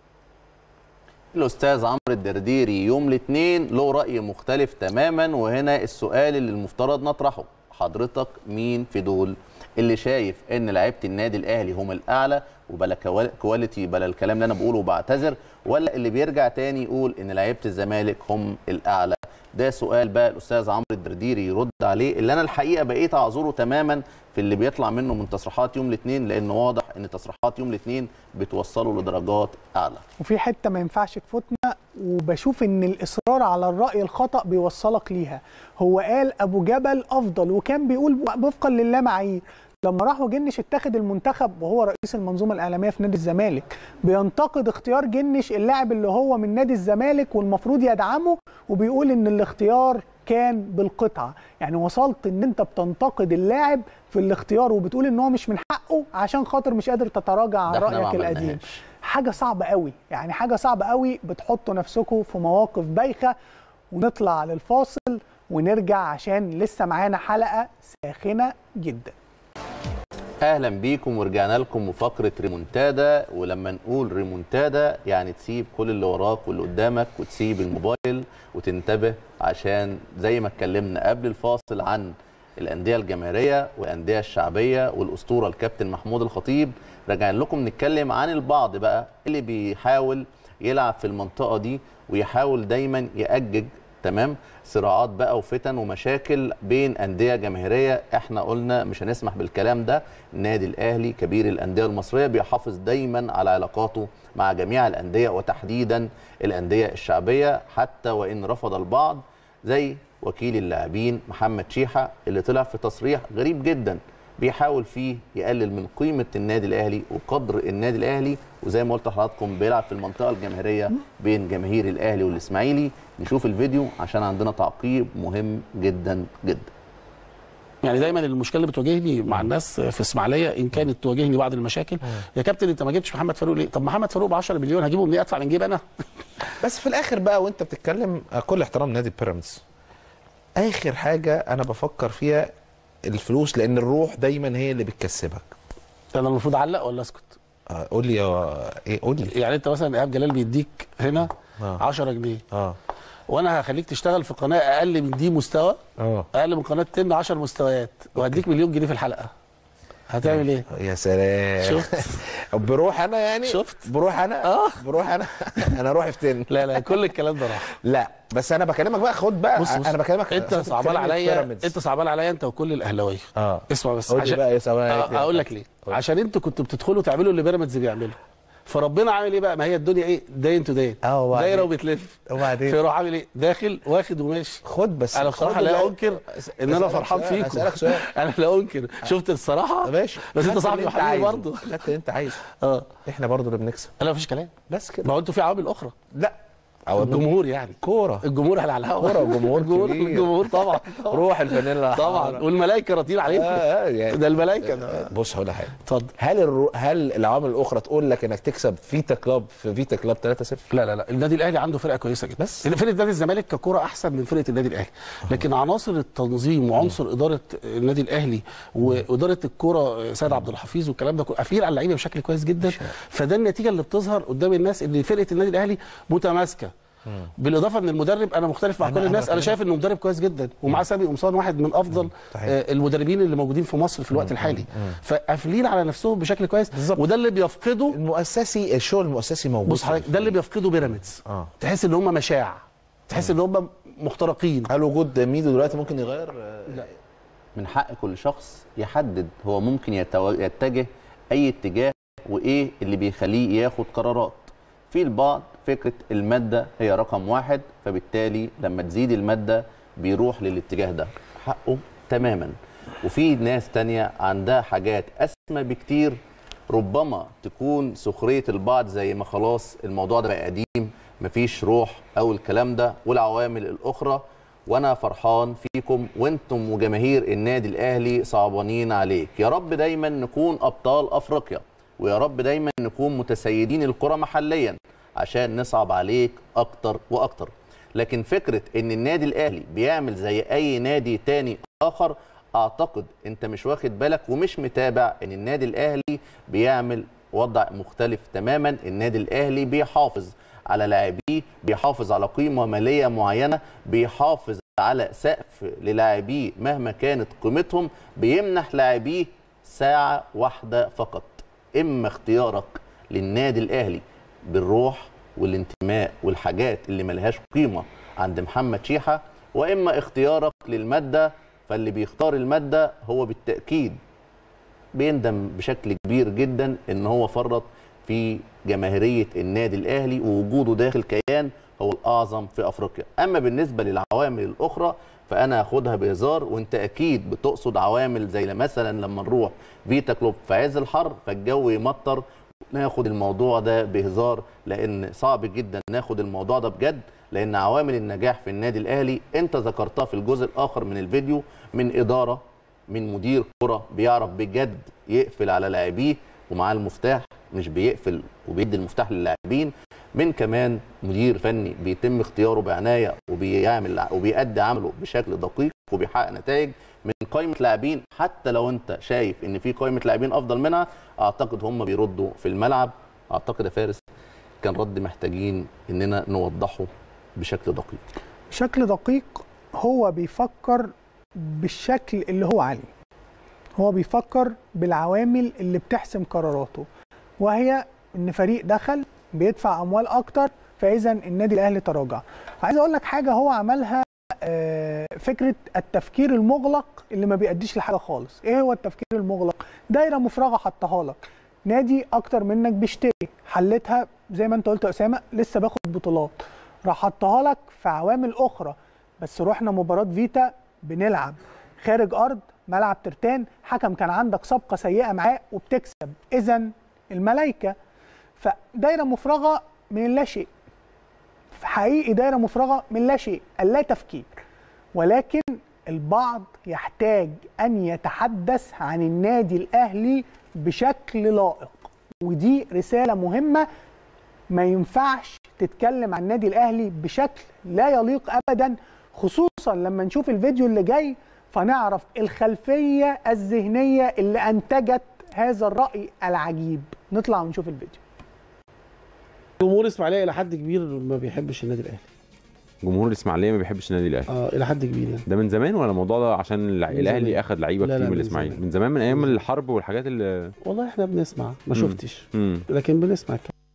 الاستاذ عمرو الدرديري يوم الاثنين له راي مختلف تماما وهنا السؤال اللي المفترض نطرحه حضرتك مين في دول اللي شايف ان لعيبه النادي الاهلي هم الاعلى وبلا كوال- كواليتي بلا الكلام اللي انا بقوله وبعتذر ولا اللي بيرجع تاني يقول ان لعيبه الزمالك هم الاعلى ده سؤال بقى الاستاذ عمرو الدرديري يرد عليه اللي انا الحقيقه بقيت اعذره تماما في اللي بيطلع منه من تصريحات يوم الاثنين لان واضح ان تصريحات يوم الاثنين بتوصله لدرجات اعلى وفي حته ما ينفعش تفوتنا وبشوف ان الاصرار على الراي الخطا بيوصلك ليها هو قال ابو جبل افضل وكان بيقول وفقا لله معايير لما راح وجنش اتخذ المنتخب وهو رئيس المنظومه الاعلاميه في نادي الزمالك بينتقد اختيار جنش اللاعب اللي هو من نادي الزمالك والمفروض يدعمه وبيقول ان الاختيار كان بالقطعه يعني وصلت ان انت بتنتقد اللاعب في الاختيار وبتقول ان هو مش من حقه عشان خاطر مش قادر تتراجع عن ده احنا ما رايك القديم عملناهاش. حاجه صعبه قوي يعني حاجه صعبه قوي بتحطوا نفسكم في مواقف بايخه ونطلع للفاصل ونرجع عشان لسه معانا حلقه ساخنه جدا اهلا بيكم ورجعنا لكم وفقره ريمونتادا ولما نقول ريمونتادا يعني تسيب كل اللي وراك واللي قدامك وتسيب الموبايل وتنتبه عشان زي ما اتكلمنا قبل الفاصل عن الانديه الجماهيريه والانديه الشعبيه والاسطوره الكابتن محمود الخطيب راجعين لكم نتكلم عن البعض بقى اللي بيحاول يلعب في المنطقه دي ويحاول دايما يأجج تمام صراعات بقى وفتن ومشاكل بين انديه جماهيريه احنا قلنا مش هنسمح بالكلام ده النادي الاهلي كبير الانديه المصريه بيحافظ دايما على علاقاته مع جميع الانديه وتحديدا الانديه الشعبيه حتى وان رفض البعض زي وكيل اللاعبين محمد شيحه اللي طلع في تصريح غريب جدا بيحاول فيه يقلل من قيمه النادي الاهلي وقدر النادي الاهلي وزي ما قلت لحضراتكم بيلعب في المنطقه الجماهيريه بين جماهير الاهلي والاسماعيلي نشوف الفيديو عشان عندنا تعقيب مهم جدا جدا يعني دايما المشكله اللي بتواجهني مع الناس في اسماعيليه ان كانت تواجهني بعض المشاكل يا كابتن انت ما جبتش محمد فاروق ليه؟ طب محمد فاروق ب 10 مليون هجيبه منين ادفع من جيب انا؟ بس في الاخر بقى وانت بتتكلم آه، كل احترام نادي بيراميدز اخر حاجه انا بفكر فيها الفلوس لان الروح دايما هي اللي بتكسبك انا المفروض اعلق ولا اسكت؟ آه، قول لي يا ايه قول لي يعني انت مثلا ايهاب جلال بيديك هنا آه. 10 جنيه اه وانا هخليك تشتغل في قناه اقل من دي مستوى اه اقل من قناه تن 10 مستويات وهديك مليون جنيه في الحلقه هتعمل ايه؟ يا سلام شفت؟ بروح انا يعني شفت؟ بروح انا اه بروح انا انا روحي في تن لا لا كل الكلام ده راح لا بس انا بكلمك بقى خد بقى بص بص انا بكلمك انت أصل صعبان بتتكلم عليا بيراميدز. انت صعبان عليا انت وكل الاهلاويه اه اسمع بس قول لي بقى ايه سواء آه، اقول لك ليه عشان انتوا كنتوا بتدخلوا تعملوا اللي بيراميدز بيعمله فربنا عامل ايه بقى ما هي الدنيا ايه داين تو داين اه وبعدين؟ دايره وبتلف وبعدين؟ فيروح عامل ايه داخل واخد وماشي خد بس انا بصراحه خد لا اللي- انكر ان انا أسألك فرحان سؤال- فيكم أسألك سؤال. انا لا انكر شفت الصراحه ماشي بس انت خدت صاحبي اللي أنت وحبيبي عايزه. برضه خدت اللي انت عايزه اه احنا برضه اللي بنكسب لا مفيش كلام بس كده ما هو انتوا في عوامل اخرى لا الجمهور يعني كوره الجمهور على الهواء كوره وجمهور الجمهور كبير. الجمهور طبعا روح الفانيلا طبعا الحمراء. والملائكه راضيين عليكم آه، آه، يعني- ده الملائكه ده بص هقول لك حاجه اتفضل هل الرو... هل العوامل الاخرى تقول لك انك تكسب فيتا كلاب في فيتا كلاب 3-0 لا لا لا النادي الاهلي عنده فرقه كويسه جدا بس. فرقه نادي الزمالك ككره احسن من فرقه النادي الاهلي لكن عناصر التنظيم وعنصر اداره النادي الاهلي واداره الكره سيد عبد الحفيظ والكلام ده كله قافلين على اللعيبه بشكل كويس جدا فده النتيجه اللي بتظهر قدام الناس ان فرقه النادي الاهلي متماسكه بالاضافه ان المدرب انا مختلف مع أنا- كل أنا الناس انا بكلمك. شايف انه مدرب كويس جدا ومعاه سامي قمصان واحد من افضل صحيح. آه، المدربين اللي موجودين في مصر في الوقت الحالي فقافلين على نفسهم بشكل كويس بالظبط. وده اللي بيفقده المؤسسي الشغل المؤسسي موجود بص حضرتك ده اللي بيفقده بيراميدز اه تحس ان هم مشاع تحس ان هم مخترقين هل وجود ميدو دلوقتي ممكن يغير لا من حق كل شخص يحدد هو ممكن يتو... يتجه اي اتجاه وايه اللي بيخليه ياخد قرارات في البعض فكره الماده هي رقم واحد فبالتالي لما تزيد الماده بيروح للاتجاه ده حقه تماما وفي ناس تانية عندها حاجات اسمى بكتير ربما تكون سخريه البعض زي ما خلاص الموضوع ده بقى قديم مفيش روح او الكلام ده والعوامل الاخرى وانا فرحان فيكم وانتم وجماهير النادي الاهلي صعبانين عليك يا رب دايما نكون ابطال افريقيا ويا رب دايما نكون متسيدين الكره محليا عشان نصعب عليك اكتر واكتر لكن فكره ان النادي الاهلي بيعمل زي اي نادي تاني اخر اعتقد انت مش واخد بالك ومش متابع ان النادي الاهلي بيعمل وضع مختلف تماما النادي الاهلي بيحافظ على لاعبيه بيحافظ على قيمه ماليه معينه بيحافظ على سقف للاعبيه مهما كانت قيمتهم بيمنح لاعبيه ساعه واحده فقط اما اختيارك للنادي الاهلي بالروح والانتماء والحاجات اللي ملهاش قيمه عند محمد شيحه واما اختيارك للماده فاللي بيختار الماده هو بالتاكيد بيندم بشكل كبير جدا ان هو فرط في جماهيريه النادي الاهلي ووجوده داخل كيان هو الاعظم في افريقيا اما بالنسبه للعوامل الاخرى فانا هاخدها بهزار وانت اكيد بتقصد عوامل زي مثلا لما نروح فيتا كلوب في عز الحر فالجو يمطر ناخد الموضوع ده بهزار لان صعب جدا ناخد الموضوع ده بجد لان عوامل النجاح في النادي الاهلي انت ذكرتها في الجزء الاخر من الفيديو من اداره من مدير كره بيعرف بجد يقفل على لاعبيه ومعاه المفتاح مش بيقفل وبيدي المفتاح للاعبين من كمان مدير فني بيتم اختياره بعنايه وبيعمل وبيأدي عمله بشكل دقيق وبيحقق نتائج من قائمه لاعبين حتى لو انت شايف ان في قائمه لاعبين افضل منها اعتقد هم بيردوا في الملعب اعتقد يا فارس كان رد محتاجين اننا نوضحه بشكل دقيق بشكل دقيق هو بيفكر بالشكل اللي هو عليه هو بيفكر بالعوامل اللي بتحسم قراراته وهي ان فريق دخل بيدفع اموال اكتر فاذا النادي الاهلي تراجع عايز اقول لك حاجه هو عملها آه، فكره التفكير المغلق اللي ما بيأديش لحاجه خالص ايه هو التفكير المغلق دايره مفرغه حطها لك نادي اكتر منك بيشتري حلتها زي ما انت قلت يا اسامه لسه باخد بطولات راح حطها لك في عوامل اخرى بس رحنا مباراه فيتا بنلعب خارج ارض ملعب ترتان حكم كان عندك سابقه سيئه معاه وبتكسب اذا الملائكه فدايره مفرغه من اللا شيء حقيقي دايره مفرغه من لا شيء اللا تفكير ولكن البعض يحتاج ان يتحدث عن النادي الاهلي بشكل لائق ودي رساله مهمه ما ينفعش تتكلم عن النادي الاهلي بشكل لا يليق ابدا خصوصا لما نشوف الفيديو اللي جاي فنعرف الخلفيه الذهنيه اللي انتجت هذا الراي العجيب نطلع ونشوف الفيديو جمهور اسماعيليه الى حد كبير ما بيحبش النادي الاهلي جمهور الاسماعيليه ما بيحبش النادي الاهلي اه الى حد كبير يعني ده من زمان ولا الموضوع ده عشان الع- من الاهلي زمان. اخد لعيبه لا، كتير لا، من من الاسماعيلي زمان. من زمان من ايام الحرب والحاجات اللي والله احنا بنسمع ما مم. شفتش مم. لكن بنسمع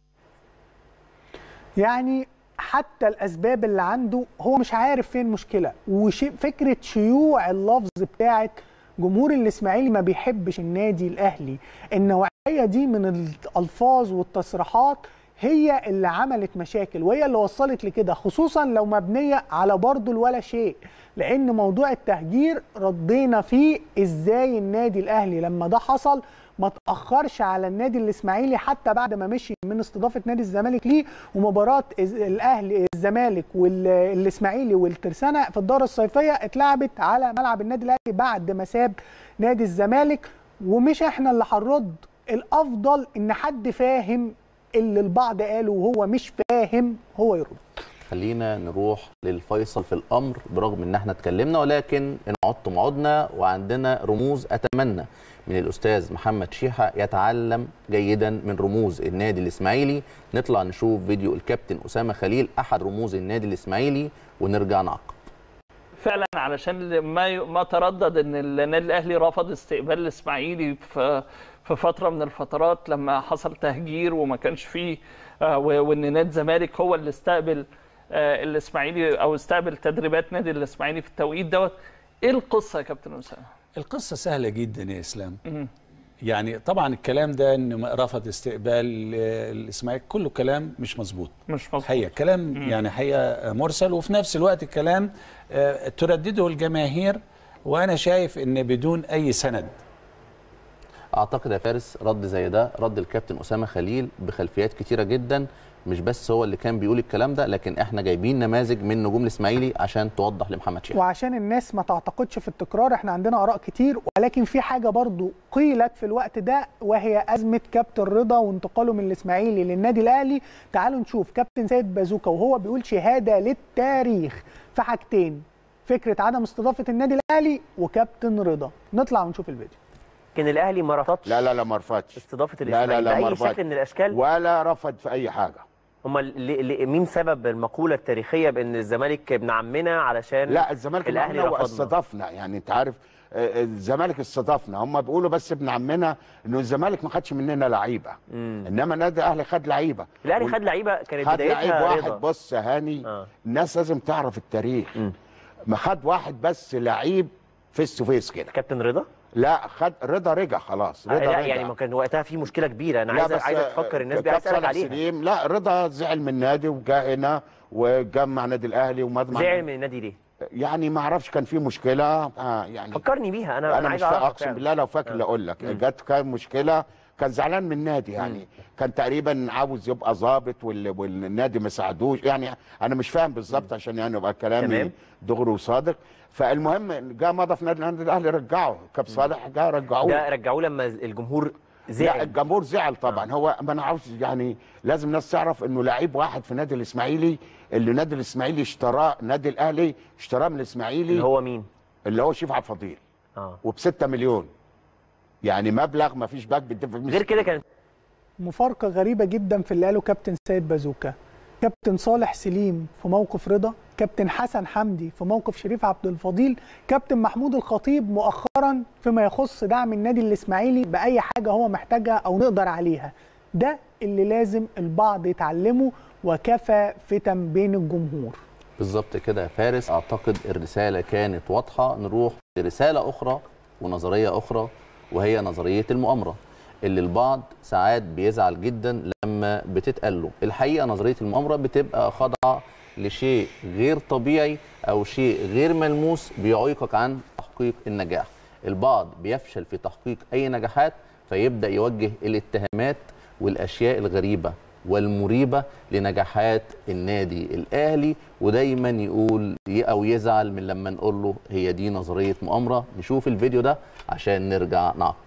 يعني حتى الاسباب اللي عنده هو مش عارف فين المشكله وفكره شيوع اللفظ بتاعت جمهور الاسماعيلي ما بيحبش النادي الاهلي النوعيه دي من الالفاظ والتصريحات هي اللي عملت مشاكل وهي اللي وصلت لكده خصوصا لو مبنيه على برضه ولا شيء لان موضوع التهجير ردينا فيه ازاي النادي الاهلي لما ده حصل ما تاخرش على النادي الاسماعيلي حتى بعد ما مشي من استضافه نادي الزمالك ليه ومباراه إز- الاهلي الزمالك والاسماعيلي والترسانه في الدوره الصيفيه اتلعبت على ملعب النادي الاهلي بعد ما ساب نادي الزمالك ومش احنا اللي هنرد الافضل ان حد فاهم اللي البعض قاله وهو مش فاهم هو يرد خلينا نروح للفيصل في الامر برغم ان احنا اتكلمنا ولكن ان عدتم عدنا وعندنا رموز اتمنى من الاستاذ محمد شيحه يتعلم جيدا من رموز النادي الاسماعيلي نطلع نشوف فيديو الكابتن اسامه خليل احد رموز النادي الاسماعيلي ونرجع نعقب فعلا علشان ما ي- ما تردد ان النادي الاهلي رفض استقبال الاسماعيلي في في فتره من الفترات لما حصل تهجير وما كانش فيه آه، و- وان نادي الزمالك هو اللي استقبل آه، الاسماعيلي او استقبل تدريبات نادي الاسماعيلي في التوقيت دوت ايه القصه يا كابتن اسامه؟ القصة سهلة جدا يا إسلام مم. يعني طبعا الكلام ده انه رفض استقبال آه، الاسماعيلي كله كلام مش مظبوط مش مظبوط حقيقة كلام مم. يعني حقيقة مرسل وفي نفس الوقت الكلام آه، تردده الجماهير وانا شايف ان بدون اي سند اعتقد يا فارس رد زي ده رد الكابتن اسامه خليل بخلفيات كتيره جدا مش بس هو اللي كان بيقول الكلام ده لكن احنا جايبين نماذج من نجوم الاسماعيلي عشان توضح لمحمد شيحه وعشان الناس ما تعتقدش في التكرار احنا عندنا اراء كتير ولكن في حاجه برضو قيلت في الوقت ده وهي ازمه كابتن رضا وانتقاله من الاسماعيلي للنادي الاهلي تعالوا نشوف كابتن سيد بازوكا وهو بيقول شهاده للتاريخ في حاجتين فكره عدم استضافه النادي الاهلي وكابتن رضا نطلع ونشوف الفيديو لكن الاهلي ما رفضش لا لا لا ما رفضش استضافه لا لا الاسماعيلي لا ما باي رفضش. شكل من الاشكال ولا رفض في اي حاجه امال مين سبب المقوله التاريخيه بان الزمالك ابن عمنا علشان لا الزمالك ابن الاهلي عمنا رفضنا واستضافنا يعني انت عارف آه، الزمالك استضافنا هم بيقولوا بس ابن عمنا انه الزمالك ما خدش مننا لعيبه انما النادي الاهلي خد لعيبه الاهلي وال- خد لعيبه كانت خد لعيب بدايتها واحد رضا بص يا هاني آه. الناس لازم تعرف التاريخ ما خد واحد بس لعيب فيس تو فيس كده كابتن رضا لا خد رضا رجع خلاص رضا لا رجع. يعني ما كان وقتها في مشكله كبيره انا لا عايز بس عايز تفكر الناس دي كابتن عايز اسالك صالح عليها سليم لا رضا زعل من النادي وجاء هنا وجمع نادي الاهلي ومضمع زعل من النادي ليه؟ يعني ما اعرفش كان في مشكله آه يعني فكرني بيها انا انا, انا مش عايز فا- اعرفها اقسم فعلا. بالله لو فاكر اقول لك جت كان مشكله كان زعلان من النادي يعني كان تقريبا عاوز يبقى ظابط وال- والنادي ما ساعدوش يعني انا مش فاهم بالظبط عشان يعني يبقى كلامي تمام. دغري وصادق فالمهم جاء مضى في نادي النادي الاهلي رجعه كاب صالح جاء رجعوه ده رجعوه لما الجمهور لا زعل الجمهور زعل طبعا هو ما انا عاوز يعني لازم الناس تعرف انه لعيب واحد في نادي الاسماعيلي اللي نادي الاسماعيلي اشتراه نادي الاهلي اشتراه من الاسماعيلي اللي هو مين؟ اللي هو شيف عبد الفضيل اه وب 6 مليون يعني مبلغ ما فيش باك بيدفع غير كده كانت مفارقة غريبة جدا في اللي قاله كابتن سيد بازوكا كابتن صالح سليم في موقف رضا كابتن حسن حمدي في موقف شريف عبد الفضيل كابتن محمود الخطيب مؤخرا فيما يخص دعم النادي الإسماعيلي بأي حاجة هو محتاجها أو نقدر عليها ده اللي لازم البعض يتعلمه وكفى فتن بين الجمهور بالظبط كده يا فارس اعتقد الرساله كانت واضحه نروح لرساله اخرى ونظريه اخرى وهي نظريه المؤامره اللي البعض ساعات بيزعل جدا لما بتتقال له الحقيقه نظريه المؤامره بتبقى خاضعه لشيء غير طبيعي او شيء غير ملموس بيعيقك عن تحقيق النجاح البعض بيفشل في تحقيق اي نجاحات فيبدا يوجه الاتهامات والاشياء الغريبه والمريبه لنجاحات النادي الاهلي ودايما يقول او يزعل من لما نقول له هي دي نظريه مؤامره نشوف الفيديو ده عشان نرجع نعقب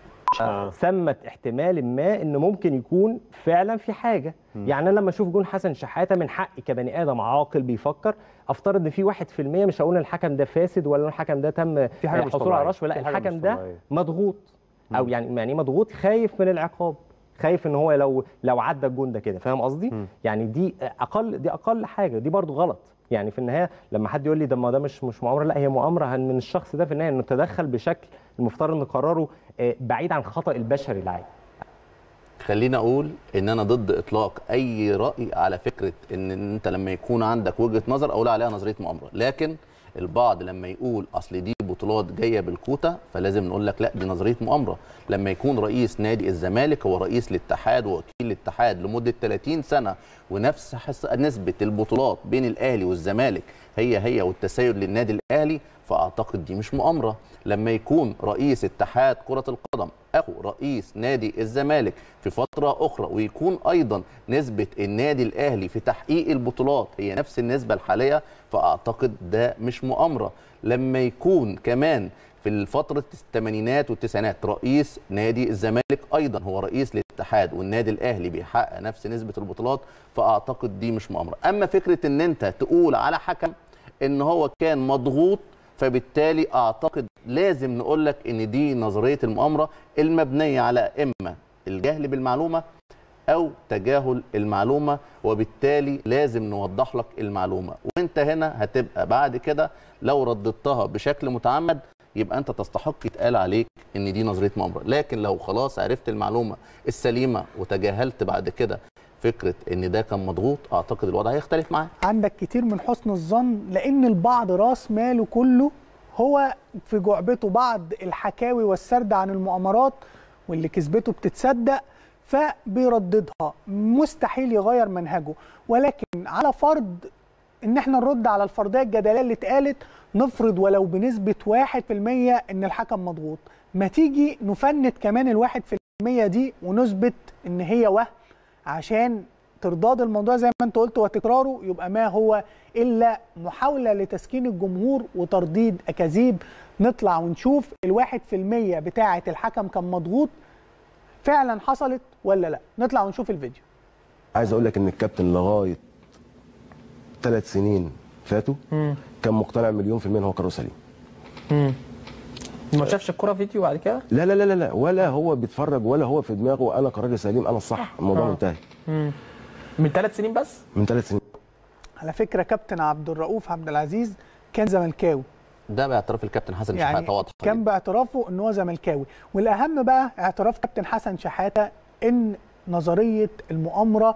ثمة احتمال ما ان ممكن يكون فعلا في حاجه يعني انا لما اشوف جون حسن شحاته من حقي كبني ادم عاقل بيفكر افترض ان في 1% مش هقول ان الحكم ده فاسد ولا الحكم ده تم في حاجة مش حصول طبيعية. على رشوه لا في حاجة الحكم مش ده طبيعية. مضغوط او يعني يعني إيه مضغوط خايف من العقاب خايف ان هو لو لو عدى الجون ده كده فاهم قصدي يعني دي اقل دي اقل حاجه دي برضو غلط يعني في النهايه لما حد يقول لي ده ما ده مش مش مؤامره لا هي مؤامره من الشخص ده في النهايه انه تدخل بشكل المفترض ان قراره آه، بعيد عن خطا البشري العادي خليني اقول ان انا ضد اطلاق اي راي على فكره ان انت لما يكون عندك وجهه نظر اقول عليها نظريه مؤامره لكن البعض لما يقول اصل دي بطولات جايه بالكوتا فلازم نقول لك لا دي نظريه مؤامره لما يكون رئيس نادي الزمالك هو رئيس الاتحاد ووكيل الاتحاد لمده 30 سنه ونفس حس... نسبه البطولات بين الاهلي والزمالك هي هي والتسيد للنادي الاهلي فاعتقد دي مش مؤامره لما يكون رئيس اتحاد كره القدم اخو رئيس نادي الزمالك في فتره اخرى ويكون ايضا نسبه النادي الاهلي في تحقيق البطولات هي نفس النسبه الحاليه فاعتقد ده مش مؤامره لما يكون كمان في فترة الثمانينات والتسعينات رئيس نادي الزمالك أيضا هو رئيس الاتحاد والنادي الأهلي بيحقق نفس نسبة البطولات فأعتقد دي مش مؤامرة أما فكرة أن أنت تقول على حكم أن هو كان مضغوط فبالتالي أعتقد لازم نقول لك أن دي نظرية المؤامرة المبنية على إما الجهل بالمعلومة او تجاهل المعلومه وبالتالي لازم نوضح لك المعلومه وانت هنا هتبقى بعد كده لو رددتها بشكل متعمد يبقى انت تستحق يتقال عليك ان دي نظريه مؤامره لكن لو خلاص عرفت المعلومه السليمه وتجاهلت بعد كده فكره ان ده كان مضغوط اعتقد الوضع هيختلف معاه عندك كتير من حسن الظن لان البعض راس ماله كله هو في جعبته بعض الحكاوي والسرد عن المؤامرات واللي كسبته بتتصدق فبيرددها مستحيل يغير منهجه ولكن على فرض ان احنا نرد على الفرضيه الجدليه اللي اتقالت نفرض ولو بنسبه 1% ان الحكم مضغوط ما تيجي نفند كمان الواحد في المية دي ونثبت ان هي وهم عشان ترضاد الموضوع زي ما انت قلت وتكراره يبقى ما هو الا محاوله لتسكين الجمهور وترديد اكاذيب نطلع ونشوف الواحد في المية بتاعه الحكم كان مضغوط فعلا حصلت ولا لا نطلع ونشوف الفيديو عايز اقول لك ان الكابتن لغايه ثلاث سنين فاتوا كان مقتنع مليون في المية ان هو قراره سليم امم ما شافش الكرة فيديو بعد كده؟ لا لا لا لا لا ولا هو بيتفرج ولا هو في دماغه انا قراري سليم انا الصح الموضوع آه. منتهي امم من ثلاث سنين بس؟ من ثلاث سنين على فكره كابتن عبد الرؤوف عبد العزيز كان زملكاوي ده باعتراف الكابتن حسن يعني شحاته واضحه كان باعترافه ان هو زملكاوي والاهم بقى اعتراف كابتن حسن شحاته ان نظريه المؤامره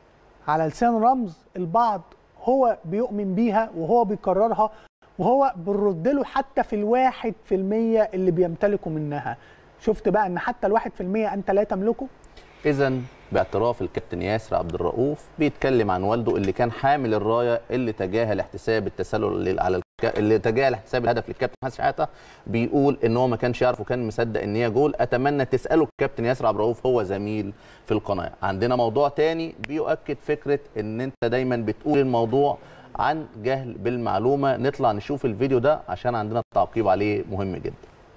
على لسان رمز البعض هو بيؤمن بيها وهو بيكررها وهو بنرد له حتى في الواحد في المية اللي بيمتلكوا منها شفت بقى ان حتى الواحد في المية انت لا تملكه اذا باعتراف الكابتن ياسر عبد الرؤوف بيتكلم عن والده اللي كان حامل الرايه اللي تجاهل احتساب التسلل اللي على الك... اللي تجاهل احتساب الهدف للكابتن حسن شحاته بيقول ان هو ما كانش يعرف وكان مصدق ان هي جول اتمنى تساله الكابتن ياسر عبد الرؤوف هو زميل في القناه عندنا موضوع تاني بيؤكد فكره ان انت دايما بتقول الموضوع عن جهل بالمعلومه نطلع نشوف الفيديو ده عشان عندنا تعقيب عليه مهم جدا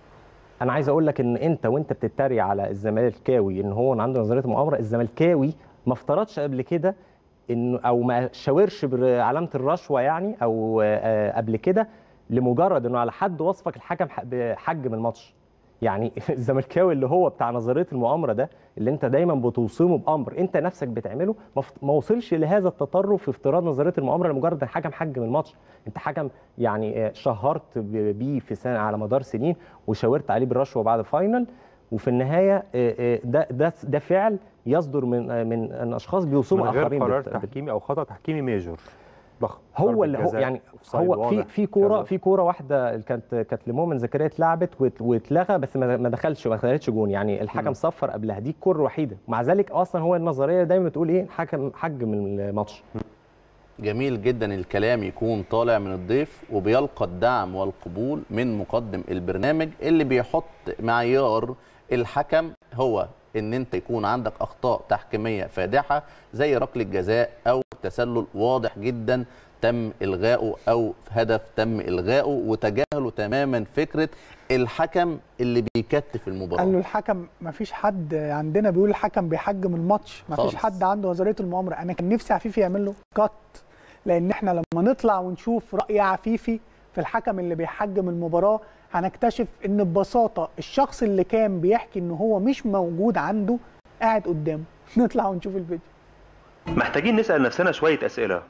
انا عايز اقول لك ان انت وانت بتتريق على الزمالكاوي ان هو عنده نظريه مؤامره الزملكاوي ما افترضش قبل كده انه او ما شاورش بعلامه الرشوه يعني او آه، قبل كده لمجرد انه على حد وصفك الحكم ح- بحجم الماتش يعني الزملكاوي اللي هو بتاع نظريه المؤامره ده اللي انت دايما بتوصمه بامر انت نفسك بتعمله ما فت- ما وصلش لهذا التطرف في افتراض نظريه المؤامره لمجرد الحكم حجم الماتش انت حكم يعني آه، شهرت ب- بيه في سنه على مدار سنين وشاورت عليه بالرشوه بعد فاينل وفي النهايه آه، آه، ده ده ده فعل يصدر من آه، من من اشخاص بيوصموا من غير اخرين قرار بالت- تحكيمي او خطا تحكيمي ميجور ضخم هو ضربة اللي هو جزاء، يعني أوفسايد هو في واضح، في كوره كذا. في كوره واحده اللي كانت كانت لمؤمن زكريا اتلعبت وات- واتلغى بس ما ما دخلش ما دخلتش جون يعني الحكم مم. صفر قبلها دي الكوره الوحيده مع ذلك اصلا هو النظريه دايما بتقول ايه حكم حجم الماتش جميل جدا الكلام يكون طالع من الضيف وبيلقى الدعم والقبول من مقدم البرنامج اللي بيحط معيار الحكم هو ان انت يكون عندك اخطاء تحكيميه فادحه زي ركله جزاء او تسلل واضح جدا تم الغائه او هدف تم الغائه وتجاهلوا تماما فكره الحكم اللي بيكتف المباراه قال له الحكم ما فيش حد عندنا بيقول الحكم بيحجم الماتش ما فيش خالص. حد عنده نظريه المؤامره انا كان نفسي عفيفي يعمل له كات لان احنا لما نطلع ونشوف راي عفيفي في الحكم اللي بيحجم المباراه هنكتشف ان ببساطه الشخص اللي كان بيحكي ان هو مش موجود عنده قاعد قدامه نطلع ونشوف الفيديو محتاجين نسأل نفسنا شوية أسئلة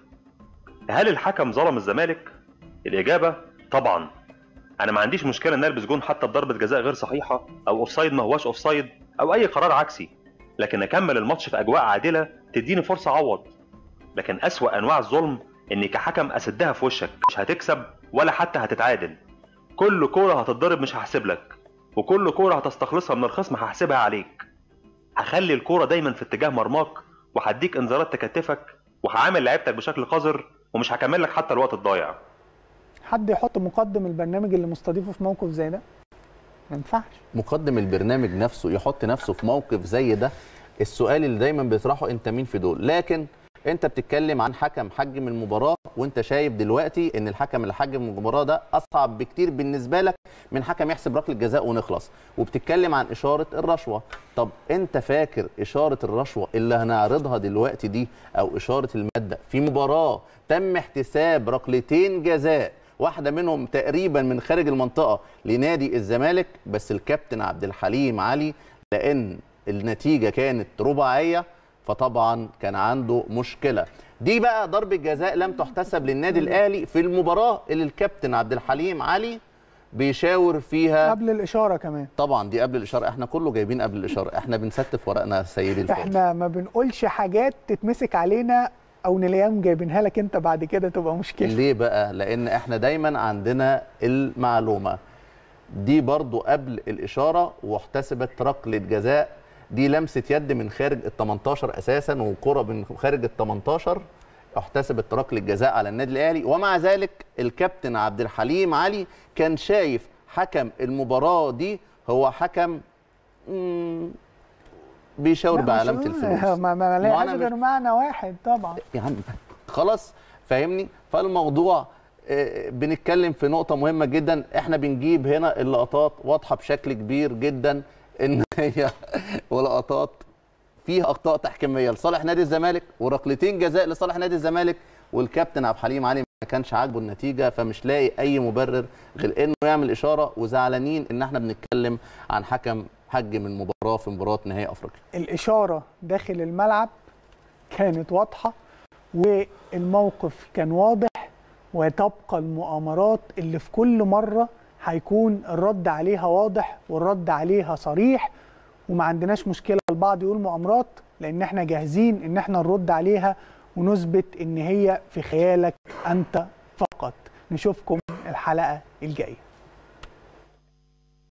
هل الحكم ظلم الزمالك؟ الإجابة طبعا أنا ما عنديش مشكلة إن ألبس جون حتى بضربة جزاء غير صحيحة أو أوفسايد ما هواش أوفسايد أو أي قرار عكسي لكن أكمل الماتش في أجواء عادلة تديني فرصة أعوض لكن أسوأ أنواع الظلم إني كحكم أسدها في وشك مش هتكسب ولا حتى هتتعادل كل كوره هتتضرب مش هحسب لك وكل كوره هتستخلصها من الخصم هحسبها عليك هخلي الكوره دايما في اتجاه مرماك وهديك انذارات تكتفك وهعامل لعيبتك بشكل قذر ومش هكمل لك حتى الوقت الضايع حد يحط مقدم البرنامج اللي مستضيفه في موقف زي ده ما ينفعش مقدم البرنامج نفسه يحط نفسه في موقف زي ده السؤال اللي دايما بيطرحه انت مين في دول لكن انت بتتكلم عن حكم حجم المباراه وانت شايف دلوقتي ان الحكم اللي حجم المباراه ده اصعب بكتير بالنسبه لك من حكم يحسب ركله جزاء ونخلص وبتتكلم عن اشاره الرشوه طب انت فاكر اشاره الرشوه اللي هنعرضها دلوقتي دي او اشاره الماده في مباراه تم احتساب ركلتين جزاء واحده منهم تقريبا من خارج المنطقه لنادي الزمالك بس الكابتن عبد الحليم علي لان النتيجه كانت رباعيه فطبعا كان عنده مشكله دي بقى ضربه جزاء لم تحتسب للنادي الاهلي في المباراه اللي الكابتن عبد الحليم علي بيشاور فيها قبل الاشاره كمان طبعا دي قبل الاشاره احنا كله جايبين قبل الاشاره احنا بنستف ورقنا يا سيدي الفاضل احنا ما بنقولش حاجات تتمسك علينا او نلاقيهم جايبينها لك انت بعد كده تبقى مشكله ليه بقى لان احنا دايما عندنا المعلومه دي برضو قبل الاشاره واحتسبت ركله جزاء دي لمسه يد من خارج ال 18 اساسا وكره من خارج ال 18 احتسبت ركله جزاء على النادي الاهلي ومع ذلك الكابتن عبد الحليم علي كان شايف حكم المباراه دي هو حكم مم، بيشاور لا، مش- بعلامه الفلوس ما ما ما لهاش أنا مش- غير معنى واحد طبعا يا عم خلاص فاهمني فالموضوع آه، بنتكلم في نقطة مهمة جدا احنا بنجيب هنا اللقطات واضحة بشكل كبير جدا ان هي ولقطات فيها اخطاء تحكيمية لصالح نادي الزمالك وركلتين جزاء لصالح نادي الزمالك والكابتن عبد الحليم علي ما كانش عاجبه النتيجة فمش لاقي اي مبرر غير انه يعمل اشارة وزعلانين ان احنا بنتكلم عن حكم حجم المباراة في مباراة نهائي افريقيا الاشاره داخل الملعب كانت واضحه والموقف كان واضح وتبقى المؤامرات اللي في كل مره هيكون الرد عليها واضح والرد عليها صريح وما عندناش مشكله البعض يقول مؤامرات لان احنا جاهزين ان احنا نرد عليها ونثبت ان هي في خيالك انت فقط نشوفكم الحلقه الجايه